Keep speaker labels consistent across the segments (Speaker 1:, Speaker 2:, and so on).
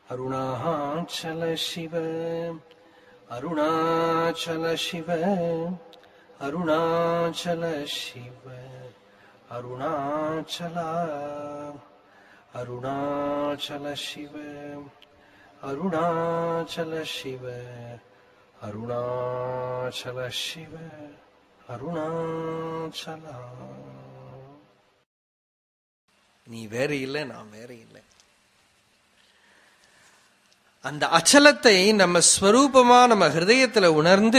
Speaker 1: अरुणाचल शिव अरुणाचल शिव अरुणाचल शिव अरुणाचल अरुणाचल शिव अरुणाचल शिव अरुणाचल शिव அருணாச்சலா நீ வேற இல்லை நான் வேற இல்லை அந்த அச்சலத்தை நம்ம ஸ்வரூபமா நம்ம ஹிருதயத்துல உணர்ந்து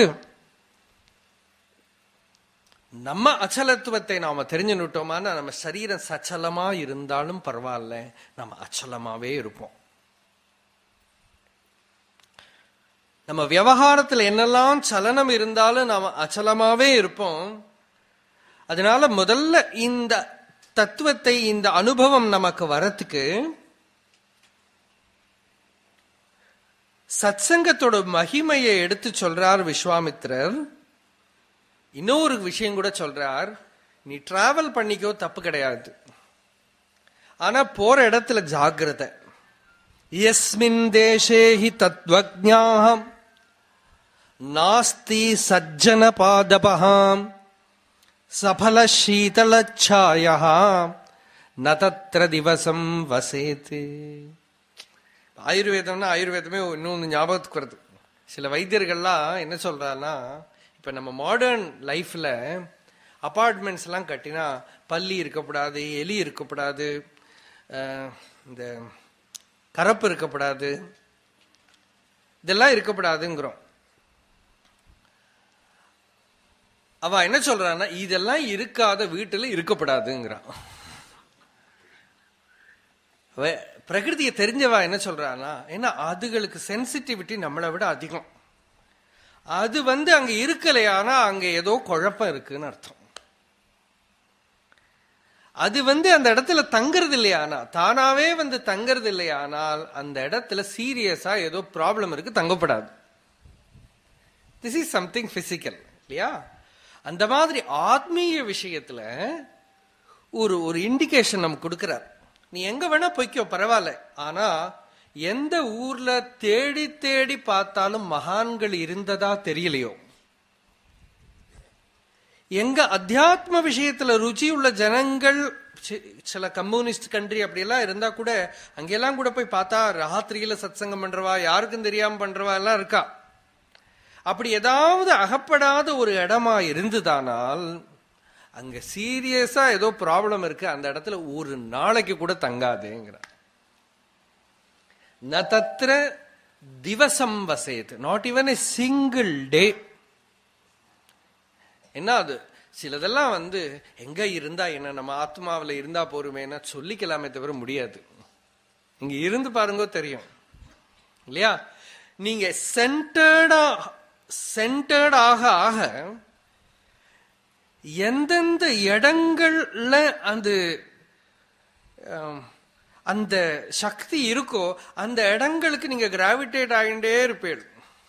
Speaker 1: நம்ம அச்சலத்துவத்தை நாம தெரிஞ்சுனுட்டோமானா நம்ம சரீரம் சச்சலமா இருந்தாலும் பரவாயில்ல நம்ம அச்சலமாவே இருப்போம் நம்ம விவகாரத்துல என்னெல்லாம் சலனம் இருந்தாலும் நாம அச்சலமாவே இருப்போம் அதனால முதல்ல இந்த தத்துவத்தை இந்த அனுபவம் நமக்கு வரத்துக்கு சத்சங்கத்தோட மகிமையை எடுத்து சொல்றார் விஸ்வாமித்ரர் இன்னொரு விஷயம் கூட சொல்றார் நீ டிராவல் பண்ணிக்கோ தப்பு கிடையாது ஆனா போற இடத்துல ஜாகிரதை எஸ்மின் தேசே ஹி தத்வஜாம் நாஸ்தி சஜ்ஜன பாதபகாம் சபல சீதளச்சாயா ந தத்ர திவசம் வசேத்து ஆயுர்வேதம்னா ஆயுர்வேதமே இன்னொன்று ஞாபகத்துக்கு வருது சில வைத்தியர்கள்லாம் என்ன சொல்றாங்கன்னா இப்ப நம்ம மாடர்ன் லைஃப்ல அபார்ட்மெண்ட்ஸ் எல்லாம் கட்டினா பல்லி இருக்கக்கூடாது எலி இருக்கக்கூடாது அஹ், இந்த கரப்பு இருக்கப்படாது இதெல்லாம் இருக்கப்படாதுங்கிறோம் அவ என்ன சொல்றான்னா இதெல்லாம் இருக்காத வீட்டுல இருக்கப்படாதுங்கிறான் அவ பிரகிருதியை தெரிஞ்சவா என்ன சொல்றானா ஏன்னா அதுகளுக்கு சென்சிட்டிவிட்டி நம்மளை விட அதிகம் அது வந்து அங்க இருக்கலையானா அங்க ஏதோ குழப்பம் இருக்குன்னு அர்த்தம் அது வந்து அந்த இடத்துல தங்குறது இல்லையானா தானாவே வந்து தங்குறது இல்லையானால் அந்த இடத்துல சீரியஸா ஏதோ ப்ராப்ளம் இருக்கு தங்கப்படாது திஸ் இஸ் சம்திங் பிசிக்கல் இல்லையா அந்த மாதிரி ஆத்மீய விஷயத்துல ஒரு ஒரு இண்டிகேஷன் நமக்கு கொடுக்கிறார் நீ எங்க வேணா போய்க்கோ பரவாயில்ல ஆனா எந்த ஊர்ல தேடி தேடி பார்த்தாலும் மகான்கள் இருந்ததா தெரியலையோ எங்க அத்தியாத்ம விஷயத்துல ருச்சி உள்ள ஜனங்கள் சி- சில கம்யூனிஸ்ட் கண்ட்ரி அப்படியெல்லாம் இருந்தா கூட அங்கெல்லாம் கூட போய் பார்த்தா ராத்திரியில சத்சங்கம் பண்றவா யாருக்கும் தெரியாம பண்றவா எல்லாம் இருக்கா அப்படி ஏதாவது அகப்படாத ஒரு இடமா இருந்துதானால் அங்க சீரியஸா ஏதோ ப்ராப்ளம் இருக்கு அந்த இடத்துல ஒரு நாளைக்கு கூட தங்காதேங்கிற ந தத்ர திவசம் வசேத் not even a single day என்ன அது சிலதெல்லாம் வந்து எங்க இருந்தா என்ன நம்ம ஆத்மாவில் இருந்தா போருமேனா சொல்லிக்கலாமே தவிர முடியாது இங்க இருந்து பாருங்க தெரியும் இல்லையா நீங்க சென்டர்டா சென்டர்ட் ஆக ஆக எந்தெந்த இடங்கள்ல அந்த ஆம், அந்த சக்தி இருக்கோ அந்த இடங்களுக்கு நீங்க கிராவிடேட் ஆகிட்டே இருப்பீள்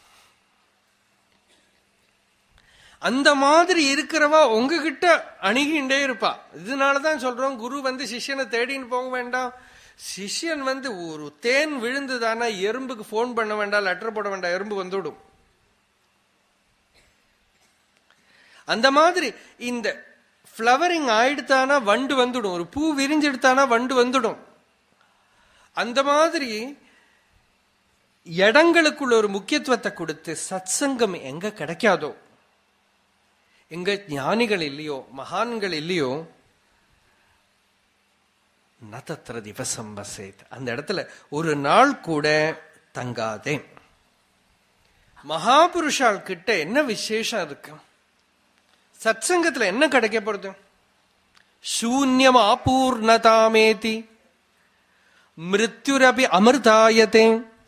Speaker 1: அந்த மாதிரி இருக்கிறவா உங்ககிட்ட அணுகிண்டே இருப்பா இதனாலதான் சொல்றோம் குரு வந்து சிஷ்யனை தேடின்னு போக வேண்டாம் சிஷ்யன் வந்து ஒரு தேன் விழுந்துதானா எறும்புக்கு ஃபோன் பண்ண வேண்டாம் லெட்டர் போட வேண்டாம் எறும்பு வந்துவிடும் அந்த மாதிரி இந்த ஃப்ளவரிங் ஆயிடுத்தானா வண்டு வந்துடும் ஒரு பூ விரிஞ்செடுத்தானா வண்டு வந்துடும் அந்த மாதிரி இடங்களுக்குள்ள ஒரு முக்கியத்துவத்தை கொடுத்து சத்சங்கம் எங்க கிடைக்காதோ எங்க ஞானிகள் இல்லையோ மகான்கள் இல்லையோ நதத்திர திவசம் வசேத் அந்த இடத்துல ஒரு நாள் கூட தங்காதே மகாபுருஷால் கிட்ட என்ன விசேஷம் இருக்கு சத்சங்கத்துல என்ன கிடைக்க போறது சூன்யம் ஆபூர்ணதாமேதி மிருத்யுரபி அமிர்தாயத்தே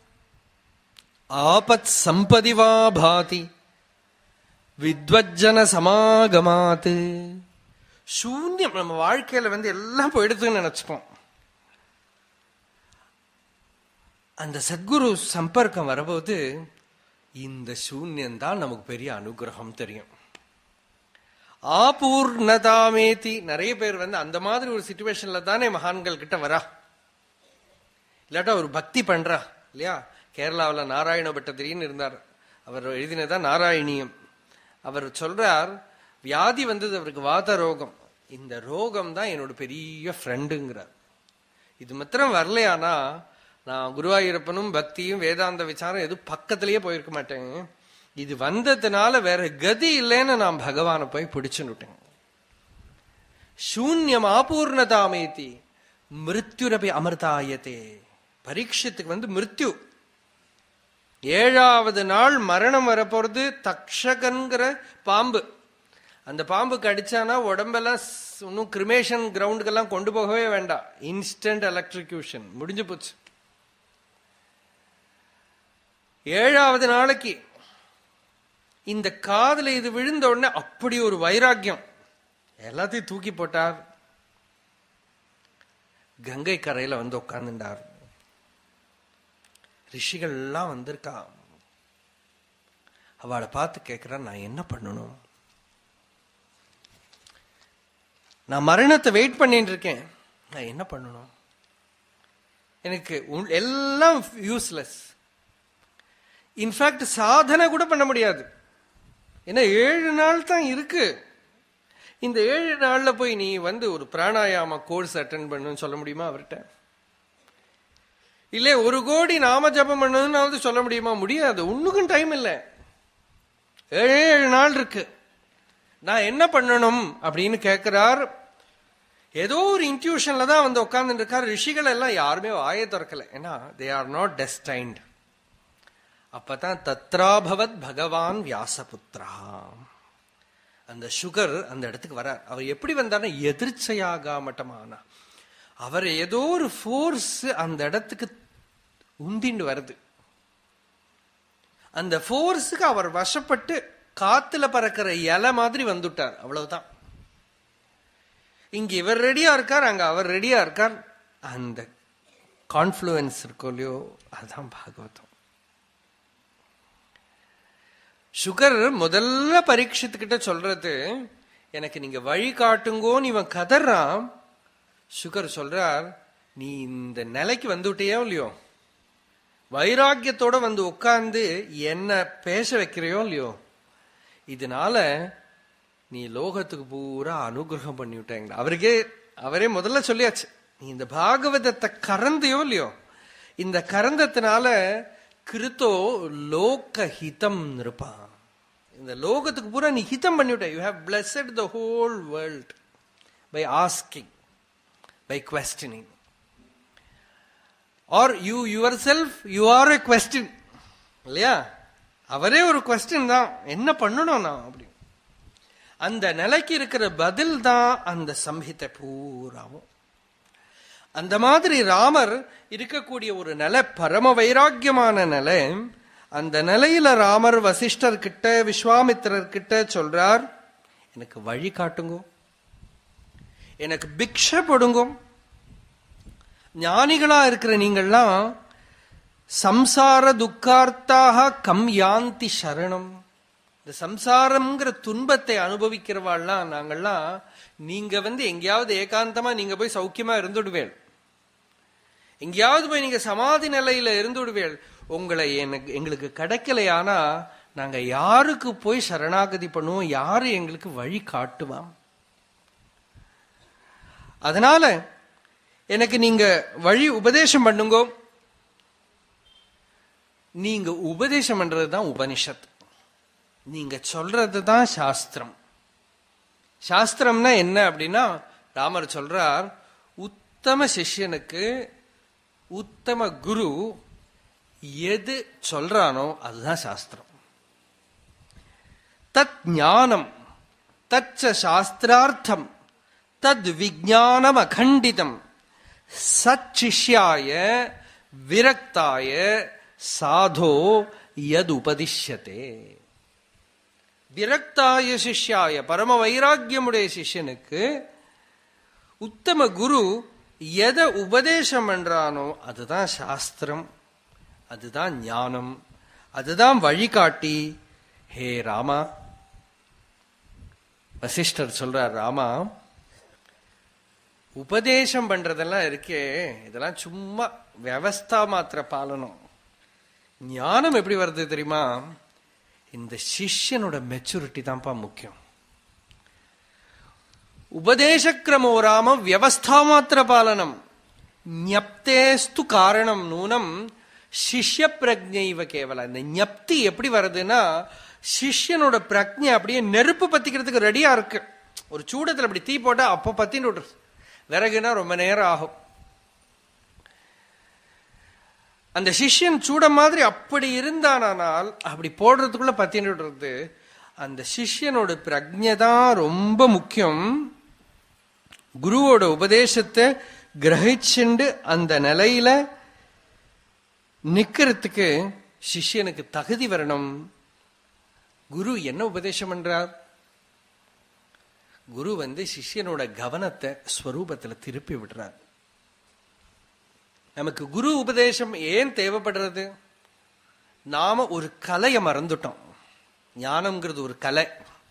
Speaker 1: ஆபத் சம்பதிவா பாதி வித்வஜன சமாகமாத்து சூன்யம் நம்ம வாழ்க்கையில வந்து எல்லாம் போயிடுதுன்னு நினைச்சுப்போம் அந்த சத்குரு சம்பர்க்கம் வரபோது இந்த சூன்யம் தான் நமக்கு பெரிய அனுகிரகம் தெரியும் ஆபூர்ணதாமேதி நிறைய பேர் வந்து அந்த மாதிரி ஒரு சுச்சுவேஷன்ல தானே மகான்கள் கிட்ட வரா இல்லாட்டா ஒரு பக்தி பண்றா இல்லையா கேரளாவில் நாராயண பட்டத்திரின்னு இருந்தார் அவர் எழுதினதான் நாராயணியம் அவர் சொல்றார் வியாதி வந்தது அவருக்கு வாத ரோகம் இந்த ரோகம் தான் என்னோட பெரிய ஃப்ரெண்டுங்கிறார் இது மாத்திரம் வரலையானா நான் குருவாயூரப்பனும் பக்தியும் வேதாந்த விசாரம் எதுவும் பக்கத்திலேயே போயிருக்க மாட்டேன் இது வந்ததுனால வேற கதி இல்லைன்னு நான் பகவானை போய் பிடிச்சுன்னுட்டேன் சூன்யம் ஆபூர்ணதாமேதி மிருத்யுரபி அமிர்தாயத்தே பரீட்சத்துக்கு வந்து மிருத்யு ஏழாவது நாள் மரணம் வரப்போறது தக்ஷகன்கிற பாம்பு அந்த பாம்பு கடிச்சானா உடம்பெல்லாம் இன்னும் கிரிமேஷன் கிரவுண்டுக்கெல்லாம் கொண்டு போகவே வேண்டாம் இன்ஸ்டன்ட் எலக்ட்ரிக்யூஷன் முடிஞ்சு போச்சு ஏழாவது நாளைக்கு இந்த காதல இது விழுந்த உடனே அப்படி ஒரு வைராக்கியம் எல்லாத்தையும் தூக்கி போட்டார் கங்கை கரையில வந்து உட்கார்ந்துட்டார் ரிஷிகள் எல்லாம் வந்திருக்கா அவளை பார்த்து கேட்கிறான் நான் என்ன பண்ணணும் நான் மரணத்தை வெயிட் பண்ணிட்டு இருக்கேன் நான் என்ன பண்ணணும் எனக்கு எல்லாம் யூஸ்லெஸ் இன்ஃபேக்ட் சாதனை கூட பண்ண முடியாது ஏன்னா ஏழு நாள் தான் இருக்கு இந்த ஏழு நாள்ல போய் நீ வந்து ஒரு பிராணாயாம கோர்ஸ் அட்டன் பண்ணுன்னு சொல்ல முடியுமா அவர்கிட்ட இல்ல ஒரு கோடி நாம ஜபம் பண்ணதுனாவது சொல்ல முடியுமா முடியாது ஒண்ணுக்கும் டைம் இல்லை ஏழு ஏழு நாள் இருக்கு நான் என்ன பண்ணணும் அப்படின்னு கேட்கிறார் ஏதோ ஒரு இன்ட்யூஷன்ல தான் வந்து உட்கார்ந்து இருக்கார் ரிஷிகள் எல்லாம் யாருமே வாயை திறக்கல ஏன்னா தே ஆர் நாட் டெஸ்டைன்ட் அப்பதான் தத்ராபவத் பகவான் வியாசபுத்ரா அந்த சுகர் அந்த இடத்துக்கு வரார் அவர் எப்படி வந்தார்னா எதிர்ச்சையாக மட்டமானா அவர் ஏதோ ஒரு ஃபோர்ஸ் அந்த இடத்துக்கு உந்திண்டு வருது அந்த ஃபோர்ஸுக்கு அவர் வசப்பட்டு காத்துல பறக்கிற இலை மாதிரி வந்துட்டார் அவ்வளவுதான் இங்க இவர் ரெடியா இருக்கார் அங்க அவர் ரெடியா இருக்கார் அந்த கான்ஃபுளுன்ஸ் இருக்கோ இல்லையோ அதுதான் பாகவதம் சுகர் முதல்ல பரீட்சத்துக்கிட்ட சொல்றது எனக்கு நீங்க வழி காட்டுங்கோன்னு இவன் கதறான் சுகர் சொல்றார் நீ இந்த நிலைக்கு வந்துவிட்டியோ இல்லையோ வைராக்கியத்தோட வந்து உட்கார்ந்து என்ன பேச வைக்கிறையோ இல்லையோ இதனால நீ லோகத்துக்கு பூரா அனுகிரகம் பண்ணி விட்டாங்க அவருக்கே அவரே முதல்ல சொல்லியாச்சு நீ இந்த பாகவதத்தை கறந்தையோ இல்லையோ இந்த கறந்தத்தினால கிருத்தோ லோக ஹிதம் இருப்பான் இந்த லோகத்துக்கு பூரா நீ ஹிதம் பண்ணிவிட்ட you have blessed the whole world by asking by questioning are you yourself you are a question இல்லையா அவரே ஒரு கொஸ்டின் தான் என்ன பண்ணணும் நான் அப்படி அந்த நிலைக்கு இருக்கிற பதில் தான் அந்த சம்ஹிதை பூராவும் அந்த மாதிரி ராமர் இருக்கக்கூடிய ஒரு நிலை பரம வைராக்கியமான நிலை அந்த நிலையில ராமர் வசிஷ்டர் கிட்ட விஸ்வாமித்திரர் கிட்ட சொல்றார் எனக்கு வழி காட்டுங்கோ எனக்கு பிக்ஷ கொடுங்கோ ஞானிகளா இருக்கிற நீங்கள்லாம் சம்சார துக்கார்த்தாக கம் யாந்தி சரணம் இந்த சம்சாரம்ங்கிற துன்பத்தை அனுபவிக்கிறவாள்லாம் நாங்கள்லாம் நீங்க வந்து எங்கேயாவது ஏகாந்தமா நீங்க போய் சௌக்கியமா இருந்துடுவேள் எங்கேயாவது போய் நீங்க சமாதி நிலையில இருந்து விடுவேள் உங்களை எனக்கு எங்களுக்கு கிடைக்கலையானா நாங்க யாருக்கு போய் சரணாகதி பண்ணுவோம் யாரு எங்களுக்கு வழி காட்டுவான் அதனால எனக்கு நீங்க வழி உபதேசம் பண்ணுங்கோ நீங்க உபதேசம் பண்றது தான் உபனிஷத் நீங்க சொல்றது தான் சாஸ்திரம் சாஸ்திரம்னா என்ன அப்படின்னா ராமர் சொல்றார் உத்தம சிஷ்யனுக்கு உத்தம குரு எது சொல்றானோ அதுதான் சாஸ்திரம் தத் ஞானம் தச்ச சாஸ்திரார்த்தம் தத் விஜானம் அகண்டிதம் சச்சிஷ்யாய விரக்தாய சாதோ யது உபதிஷ்யத்தே விரக்தாய சிஷ்யாய பரம வைராக்கியமுடைய சிஷ்யனுக்கு உத்தம குரு எதை உபதேசம் பண்றானோ அதுதான் சாஸ்திரம் அதுதான் ஞானம் அதுதான் வழிகாட்டி ஹே ராமா வசிஷ்டர் சொல்றார் ராமா உபதேசம் பண்றதெல்லாம் இருக்கே இதெல்லாம் சும்மா வியவஸ்தா மாத்திர பாலனம் ஞானம் எப்படி வருது தெரியுமா இந்த சிஷ்யனோட மெச்சூரிட்டி தான்ப்பா முக்கியம் உபதேசக்கிரமோ ராம வியவஸ்தா மாத்திர பாலனம் ஞப்தேஸ்து காரணம் நூனம் சிஷ்ய பிரஜைவ கேவல இந்த ஞப்தி எப்படி வருதுன்னா சிஷ்யனோட பிரஜை அப்படியே நெருப்பு பத்திக்கிறதுக்கு ரெடியா இருக்கு ஒரு சூடத்துல அப்படி தீ போட்டா அப்போ பத்தின்னு விட்டுரு விறகுனா ரொம்ப நேரம் ஆகும் அந்த சிஷ்யன் சூட மாதிரி அப்படி இருந்தானால் அப்படி போடுறதுக்குள்ள பத்தின்னு விடுறது அந்த சிஷ்யனோட பிரஜை தான் ரொம்ப முக்கியம் குருவோட உபதேசத்தை கிரகிச்சுண்டு அந்த நிலையில நிக்கிறதுக்கு சிஷ்யனுக்கு தகுதி வரணும் குரு என்ன உபதேசம் பண்றார் குரு வந்து சிஷ்யனோட கவனத்தை ஸ்வரூபத்துல திருப்பி விடுறார் நமக்கு குரு உபதேசம் ஏன் தேவைப்படுறது நாம ஒரு கலையை மறந்துட்டோம் ஞானம்ங்கிறது ஒரு கலை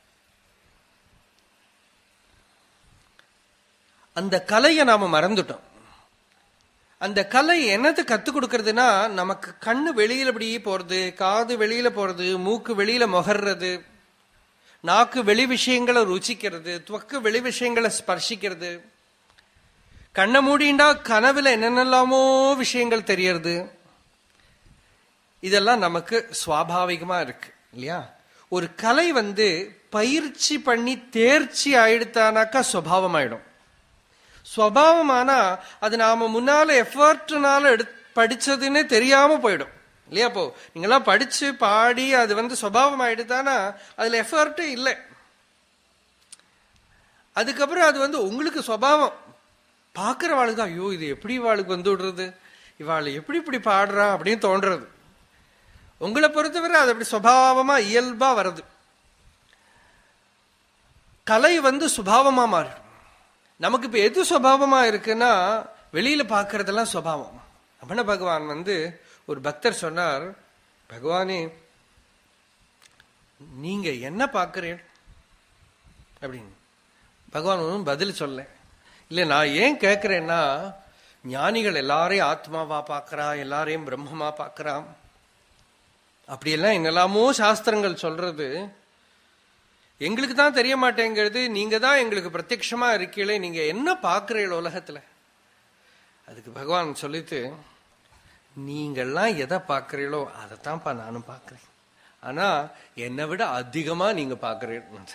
Speaker 1: அந்த கலையை நாம மறந்துட்டோம் அந்த கலை என்னது கத்து கொடுக்கறதுன்னா நமக்கு கண்ணு வெளியில அப்படியே போறது காது வெளியில போறது மூக்கு வெளியில முகர்றது நாக்கு வெளி விஷயங்களை ருச்சிக்கிறது துவக்கு வெளி விஷயங்களை ஸ்பர்சிக்கிறது கண்ணை மூடிண்டா கனவுல என்னென்னலாமோ விஷயங்கள் தெரியறது இதெல்லாம் நமக்கு சுவாபாவிகமா இருக்கு இல்லையா ஒரு கலை வந்து பயிற்சி பண்ணி தேர்ச்சி ஆயிடுத்தானாக்கா சுவாவம் ஆயிடும் சுவாவமானா அது நாம முன்னால எஃபர்ட்னால எடு படிச்சதுன்னே தெரியாம போயிடும் இல்லையா அப்போ நீங்கெல்லாம் படிச்சு பாடி அது வந்து சுவாவம் ஆயிடுதானா அதுல எஃபர்ட்டே இல்லை அதுக்கப்புறம் அது வந்து உங்களுக்கு சுவாவம் பார்க்கிற வாழ்க்கை ஐயோ இது எப்படி இவாளுக்கு வந்து விடுறது இவாள் எப்படி இப்படி பாடுறா அப்படின்னு தோன்றது உங்களை பொறுத்தவரை அது அப்படி சுபாவமா இயல்பா வருது கலை வந்து சுபாவமா மாறிடும் நமக்கு இப்ப எது சுபாவமா இருக்குன்னா வெளியில பாக்குறதெல்லாம் சுபாவம் ரமண பகவான் வந்து ஒரு பக்தர் சொன்னார் பகவானே நீங்க என்ன பார்க்கிறீர்கள் அப்படின்னு பகவான் ஒன்றும் பதில் சொல்ல இல்ல நான் ஏன் கேட்கிறேன்னா ஞானிகள் எல்லாரையும் ஆத்மாவா பார்க்கறா எல்லாரையும் பிரம்மமா பார்க்கறா அப்படியெல்லாம் என்னெல்லாமோ சாஸ்திரங்கள் சொல்றது எங்களுக்கு தான் தெரிய மாட்டேங்கிறது நீங்க தான் எங்களுக்கு பிரத்யட்சமா இருக்கீங்களே நீங்க என்ன பார்க்கிறீர்கள் உலகத்துல அதுக்கு பகவான் சொல்லிட்டு நீங்கள்லாம் எதை பார்க்கிறீங்களோ அதைத்தான்ப்பா நானும் பார்க்கிறேன் ஆனா என்னை விட அதிகமா நீங்க பார்க்கிறீர்கள்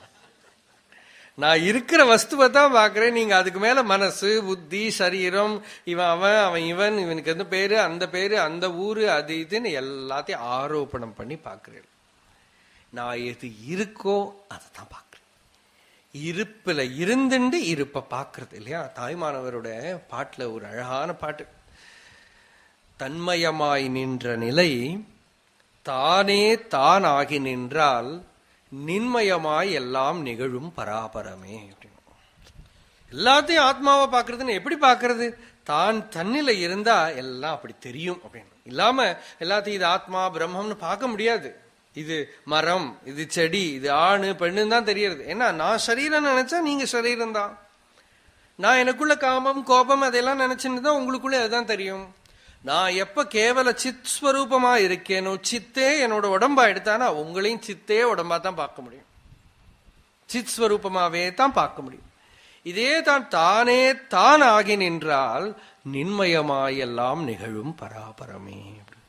Speaker 1: நான் இருக்கிற வஸ்துவை தான் பாக்குறேன் நீங்க அதுக்கு மேல மனசு புத்தி சரீரம் இவன் அவன் அவன் இவன் இவனுக்கு எந்த பேரு அந்த பேரு அந்த ஊரு அது இதுன்னு எல்லாத்தையும் ஆரோபணம் பண்ணி பாக்குறேன் நான் எது இருக்கோ அதை தான் பார்க்கிறேன் இருப்புல இருந்துண்டு இருப்ப பாக்குறது இல்லையா தாய்மானவரோட பாட்டுல ஒரு அழகான பாட்டு தன்மயமாய் நின்ற நிலை தானே தான் ஆகி நின்றால் நின்மயமாய் எல்லாம் நிகழும் பராபரமே அப்படின்னு எல்லாத்தையும் ஆத்மாவை பாக்குறதுன்னு எப்படி பாக்குறது தான் தன்னில இருந்தா எல்லாம் அப்படி தெரியும் அப்படின்னு இல்லாம எல்லாத்தையும் இது ஆத்மா பிரம்மம்னு பார்க்க முடியாது இது மரம் இது செடி இது ஆணு பெண்ணுன்னு தான் தெரியறது ஏன்னா நான் சரீரம் நினைச்சா நீங்க சரீரம் தான் நான் எனக்குள்ள காமம் கோபம் அதெல்லாம் நினைச்சுன்னு தான் உங்களுக்குள்ள அதுதான் தெரியும் நான் எப்ப கேவல சித் ஸ்வரூபமா இருக்கேனோ சித்தே என்னோட உடம்பா எடுத்தானா உங்களையும் சித்தே உடம்பா தான் பார்க்க முடியும் சித் ஸ்வரூபமாவே தான் பார்க்க முடியும் இதே தான் தானே தான் ஆகி நின்றால் நின்மயமாய் எல்லாம் நிகழும் பராபரமே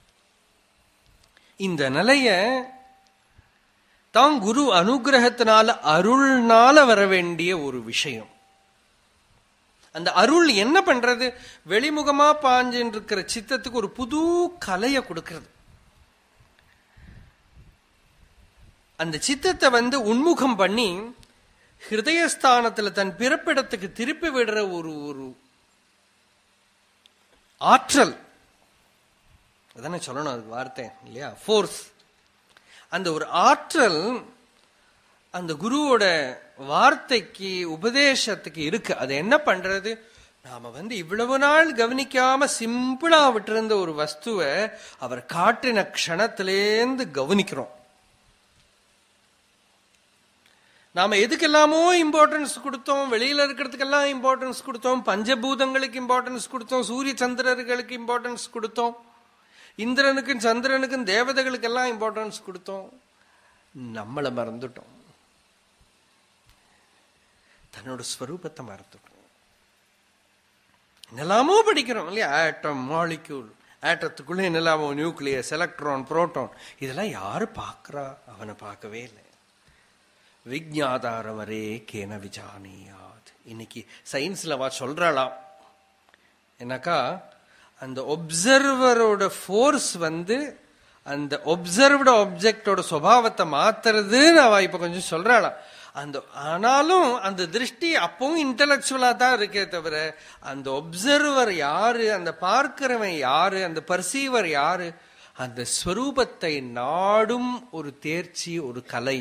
Speaker 1: இந்த நிலைய தான் குரு அனுகிரகத்தினால அருள்னால வர வேண்டிய ஒரு விஷயம் அந்த அருள் என்ன பண்றது வெளிமுகமா பாஞ்சின்னு இருக்கிற சித்தத்துக்கு ஒரு புது கலையை கொடுக்கிறது அந்த சித்தத்தை வந்து உன்முகம் பண்ணி ஹிருதயஸ்தானத்துல தன் பிறப்பிடத்துக்கு திருப்பி விடுற ஒரு ஒரு ஆற்றல் அதானே சொல்லணும் அதுக்கு வார்த்தை இல்லையா ஃபோர்ஸ் அந்த ஒரு ஆற்றல் அந்த குருவோட வார்த்தைக்கு உபதேசத்துக்கு இருக்கு அது என்ன பண்றது நாம வந்து இவ்வளவு நாள் கவனிக்காம சிம்பிளா விட்டிருந்த ஒரு வஸ்துவை அவர் காட்டின க்ஷணத்திலேந்து கவனிக்கிறோம் நாம எதுக்கெல்லாமோ இம்பார்ட்டன்ஸ் கொடுத்தோம் வெளியில இருக்கிறதுக்கெல்லாம் இம்பார்ட்டன்ஸ் கொடுத்தோம் பஞ்சபூதங்களுக்கு இம்பார்ட்டன்ஸ் கொடுத்தோம் சூரிய சந்திரர்களுக்கு இம்பார்ட்டன்ஸ் கொடுத்தோம் இந்திரனுக்கும் சந்திரனுக்கும் தேவதைகளுக்கெல்லாம் இம்பார்ட்டன்ஸ் கொடுத்தோம் நம்மளை மறந்துட்டோம் தன்னோட ஸ்வரூபத்தை மறந்துட்டோம் என்னெல்லாமோ படிக்கிறோம் இல்லையா ஆட்டம் மாலிக்யூல் ஆட்டத்துக்குள்ள என்னெல்லாமோ நியூக்ளியஸ் எலக்ட்ரான் புரோட்டான் இதெல்லாம் யாரு பார்க்கறா அவனை பார்க்கவே இல்லை விஜாதாரவரே கேன விஜானியாத் இன்னைக்கு சயின்ஸ்ல வா சொல்றாளாம் என்னக்கா அந்த ஒப்சர்வரோட ஃபோர்ஸ் வந்து அந்த ஒப்சர்வ்டு ஆப்ஜெக்டோட சுபாவத்தை மாத்துறதுன்னு அவ இப்ப கொஞ்சம் சொல்றாளாம் அந்த ஆனாலும் அந்த திருஷ்டி அப்பவும் இன்டலெக்சுவலா தான் இருக்கே தவிர அந்த ஒப்சர்வர் யாரு அந்த பார்க்கிறவன் யாரு அந்த பர்சீவர் யாரு அந்த ஸ்வரூபத்தை நாடும் ஒரு தேர்ச்சி ஒரு கலை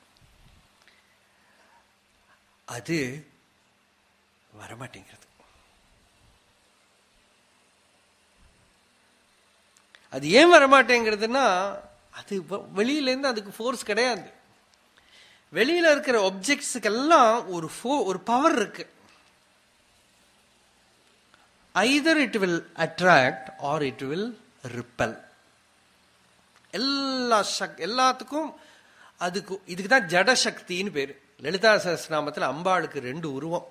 Speaker 1: அது வரமாட்டேங்கிறது அது ஏன் வரமாட்டேங்கிறதுனா அது வ- வெளியில இருந்து அதுக்கு ஃபோர்ஸ் கிடையாது வெளியில இருக்கிற ஒப்ஜெக்ட்ஸுக்கெல்லாம் ஒரு fo- ஒரு பவர் இருக்கு either it will attract or it will repel எல்லா சக் எல்லாத்துக்கும் அதுக்கு இதுக்கு தான் ஜட சக்தின்னு பேரு லலிதா சஹஸ்ரநாமத்தில் அம்பாளுக்கு ரெண்டு உருவம்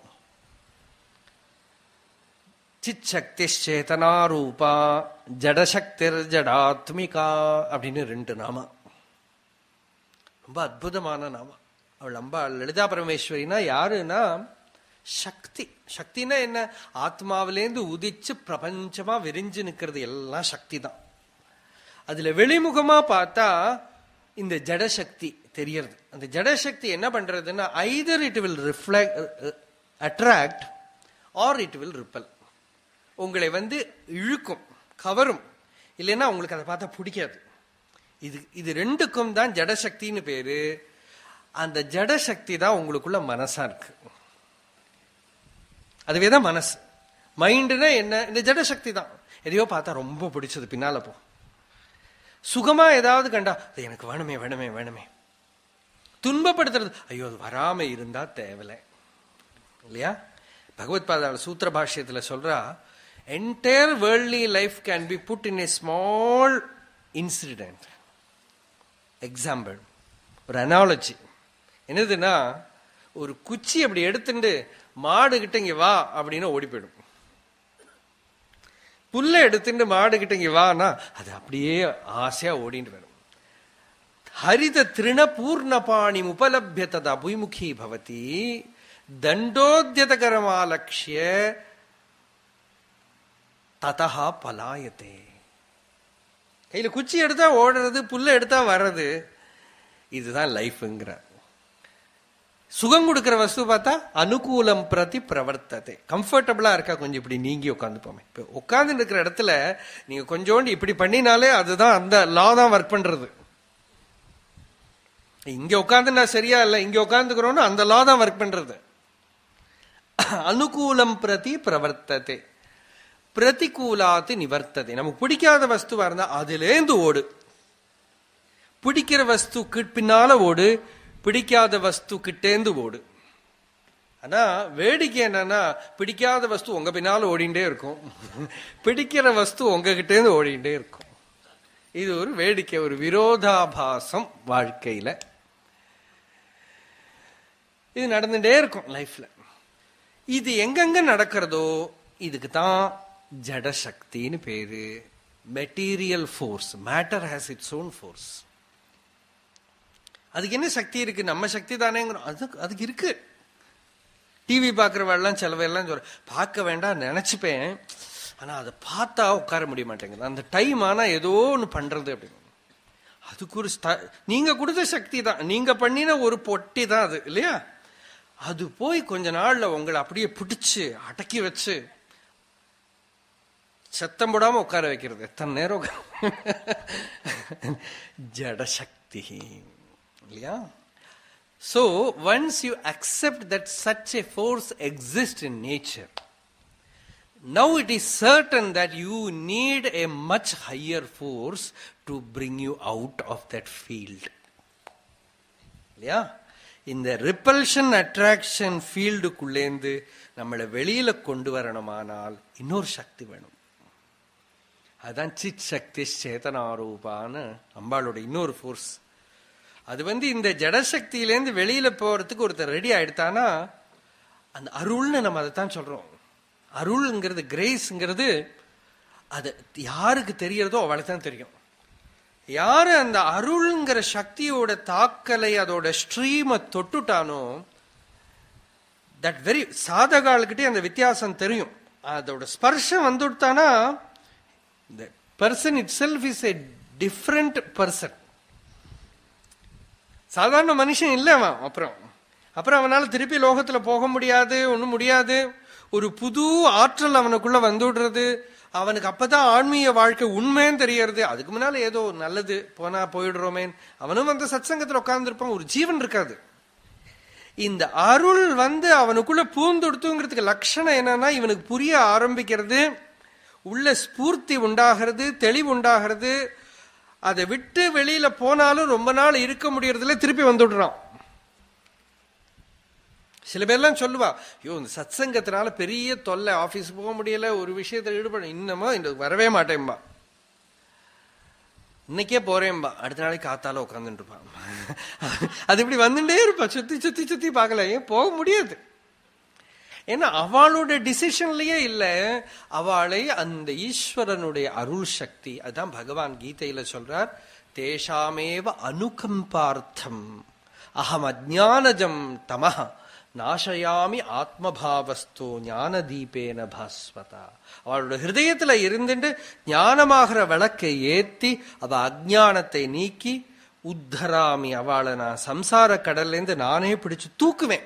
Speaker 1: சிச்சக்தி சேதனா ரூபா ஜடசக்திர் ஜடாத்மிகா அப்படின்னு ரெண்டு நாம ரொம்ப அற்புதமான நாம அவள் அம்பாள் லலிதா பரமேஸ்வரினா யாருன்னா சக்தி சக்தினா என்ன ஆத்மாவிலேந்து உதிச்சு பிரபஞ்சமா விரிஞ்சு நிக்கிறது எல்லாம் சக்தி தான் அதுல வெளிமுகமா பார்த்தா இந்த ஜடசக்தி தெரியறது அந்த ஜடசக்தி என்ன பண்றதுன்னா either it will reflect attract or it will repel உங்களை வந்து இழுக்கும் கவரும் இல்லைன்னா உங்களுக்கு அதை பார்த்தா பிடிக்காது இது இது ரெண்டுக்கும் தான் ஜடசக்தின்னு பேரு அந்த ஜடசக்தி தான் உங்களுக்குள்ள மனசா இருக்கு அதுவே தான் மனசு மைண்டுனா என்ன இந்த ஜடசக்தி தான் எதையோ பார்த்தா ரொம்ப பிடிச்சது பின்னால போ சுகமா ஏதாவது கண்டா அது எனக்கு வேணுமே வேணுமே வேணுமே துன்பப்படுத்துறது ஐயோ அது வராம இருந்தா தேவலை இல்லையா பகவத் பாதாள சூத்திர பாஷ்யத்துல சொல்றா entire worldly life can be put in a small incident example ஒரு அனாலஜி என்னதுன்னா ஒரு குச்சி அப்படி எடுத்துட்டு மாடு கிட்ட இங்க வா அப்படின்னு ஓடி போயிடும் புல்ல எடுத்துட்டு மாடு கிட்ட இங்க வானா அது அப்படியே ஆசையா ஓடிட்டு வரும் ஹரித திருண பூர்ணபாணி உபலபிய ததா அபிமுகி பவதி தண்டோத்தியதகரமாலக்ஷ்ய ததா பலாயத்தே கையில குச்சி எடுத்தா ஓடுறது புல்ல எடுத்தா வர்றது இதுதான் லைஃப்ங்கிற சுகம் கொடுக்கிற வஸ்து பார்த்தா அனுகூலம் பிரதி பிரவர்த்ததை கம்ஃபர்டபுளா இருக்கா கொஞ்சம் இப்படி நீங்கி உட்காந்துப்போமே இப்ப உட்கார்ந்து இருக்கிற இடத்துல நீங்க கொஞ்சோண்டு இப்படி பண்ணினாலே அதுதான் அந்த லா தான் ஒர்க் பண்றது இங்க உட்காந்து நான் சரியா இல்ல இங்க உட்காந்துக்கிறோம்னு அந்த லா தான் ஒர்க் பண்றது அனுகூலம் பிரதி பிரவர்த்ததை பிரதிகூலாத்து நிவர்த்ததை நமக்கு பிடிக்காத வஸ்துவா இருந்தா அதுலேந்து ஓடு பிடிக்கிற வஸ்து பின்னால ஓடு பிடிக்காத வஸ்து கிட்டேந்து ஓடு ஆனா வேடிக்கை என்னன்னா பிடிக்காத வஸ்து உங்க பின்னால ஓடிண்டே இருக்கும் பிடிக்கிற வஸ்து உங்ககிட்டேந்து ஓடிண்டே இருக்கும் இது ஒரு வேடிக்கை ஒரு விரோதாபாசம் வாழ்க்கையில இது நடந்துட்டே இருக்கும் லைஃப்ல இது எங்கெங்க நடக்கிறதோ இதுக்கு தான் ஜடசக்தின்னு பேரு material force matter has its own force அதுக்கு என்ன சக்தி இருக்கு நம்ம சக்தி தானேங்கிறோம் அது அதுக்கு இருக்கு டிவி பார்க்குறவெல்லாம் சிலவெல்லாம் சொல்ற பார்க்க வேண்டாம் நினைச்சுப்பேன் ஆனா அதை பார்த்தா உட்கார முடிய மாட்டேங்குது அந்த டைம் ஆனா ஏதோ ஒன்று பண்றது அப்படின்னு அதுக்கு ஒரு ஸ்ட- நீங்க கொடுத்த சக்தி தான் நீங்க பண்ணின ஒரு பொட்டி தான் அது இல்லையா அது போய் கொஞ்ச நாள்ல உங்களை அப்படியே பிடிச்சு அடக்கி வச்சு சத்தம் போடாம உட்கார வைக்கிறது எத்தனை நேரம் ஜடசக்தி இல்லையா So, once you accept that such a force exists in nature, now it is certain that you need a much higher force to bring you out of that field. இல்லையா இந்த ரிப்பல்ஷன் அட்ராக்ஷன் ஃபீல்டுக்குள்ளேந்து நம்மளை வெளியில கொண்டு வரணுமானால் இன்னொரு சக்தி வேணும் அதுதான் சித் சக்தி சேதனாரூபான்னு அம்பாளோட இன்னொரு ஃபோர்ஸ் அது வந்து இந்த ஜடசக்தியிலேருந்து வெளியில போறதுக்கு ஒருத்தர் ரெடி ஆயிடுத்தானா அந்த அருள்னு நம்ம அதை தான் சொல்றோம் அருள்ங்கிறது கிரேஸ்ங்கிறது அது யாருக்கு தெரியறதோ அவளுக்கு தான் தெரியும் யாரு அந்த அருள்ங்கிற சக்தியோட தாக்கலை அதோட ஸ்ட்ரீமை தொட்டுட்டானோ தட் வெரி சாதகாலுக்கிட்டே அந்த வித்தியாசம் தெரியும் அதோட ஸ்பர்ஷம் வந்துட்டானா the person itself is a different person சாதாரண மனுஷன் இல்லை அவன் அப்புறம் அப்புறம் அவனால திருப்பி லோகத்துல போக முடியாது ஒண்ணும் முடியாது ஒரு புது ஆற்றல் அவனுக்குள்ள வந்துடுறது அவனுக்கு அப்பதான் ஆன்மீக வாழ்க்கை உண்மைன்னு தெரியறது அதுக்கு முன்னால ஏதோ நல்லது போனா போயிடுறோமே அவனும் வந்து சத்சங்கத்துல உட்கார்ந்துருப்பான் ஒரு ஜீவன் இருக்காது இந்த அருள் வந்து அவனுக்குள்ள பூந்தொடுத்துங்கிறதுக்கு லட்சணம் என்னன்னா இவனுக்கு புரிய ஆரம்பிக்கிறது உள்ள ஸ்பூர்த்தி உண்டாகிறது தெளிவு உண்டாகிறது அதை விட்டு வெளியில போனாலும் ரொம்ப நாள் இருக்க முடியறதுல திருப்பி வந்துடுறான் சில பேர்லாம் சொல்லுவா ஐயோ இந்த சத்சங்கத்தினால பெரிய தொல்லை ஆபீஸ் போக முடியல ஒரு விஷயத்துல ஈடுபட இன்னமும் இந்த வரவே மாட்டேன்பா இன்னைக்கே போறேன்பா அடுத்த நாளைக்கு காத்தால உட்காந்துட்டு இருப்பான் அது இப்படி வந்துட்டே இருப்பா சுத்தி சுத்தி சுத்தி பார்க்கல ஏன் போக முடியாது ஏன்னா அவளோட டிசிஷன்லயே இல்ல அவளை அந்த ஈஸ்வரனுடைய அருள் சக்தி அதான் பகவான் கீதையில சொல்றார் தேஷாமேவ அனுகம்பார்த்தம் அகம் அஜானஜம் தமஹ நாசயாமி ஆத்மபாவஸ்தோ ஞான தீபேன பாஸ்வதா அவளோட ஹிருதயத்துல இருந்துட்டு ஞானமாகிற விளக்கை ஏத்தி அவ அஜானத்தை நீக்கி உத்தராமி அவளை நான் சம்சார கடல்ல இருந்து நானே பிடிச்சு தூக்குவேன்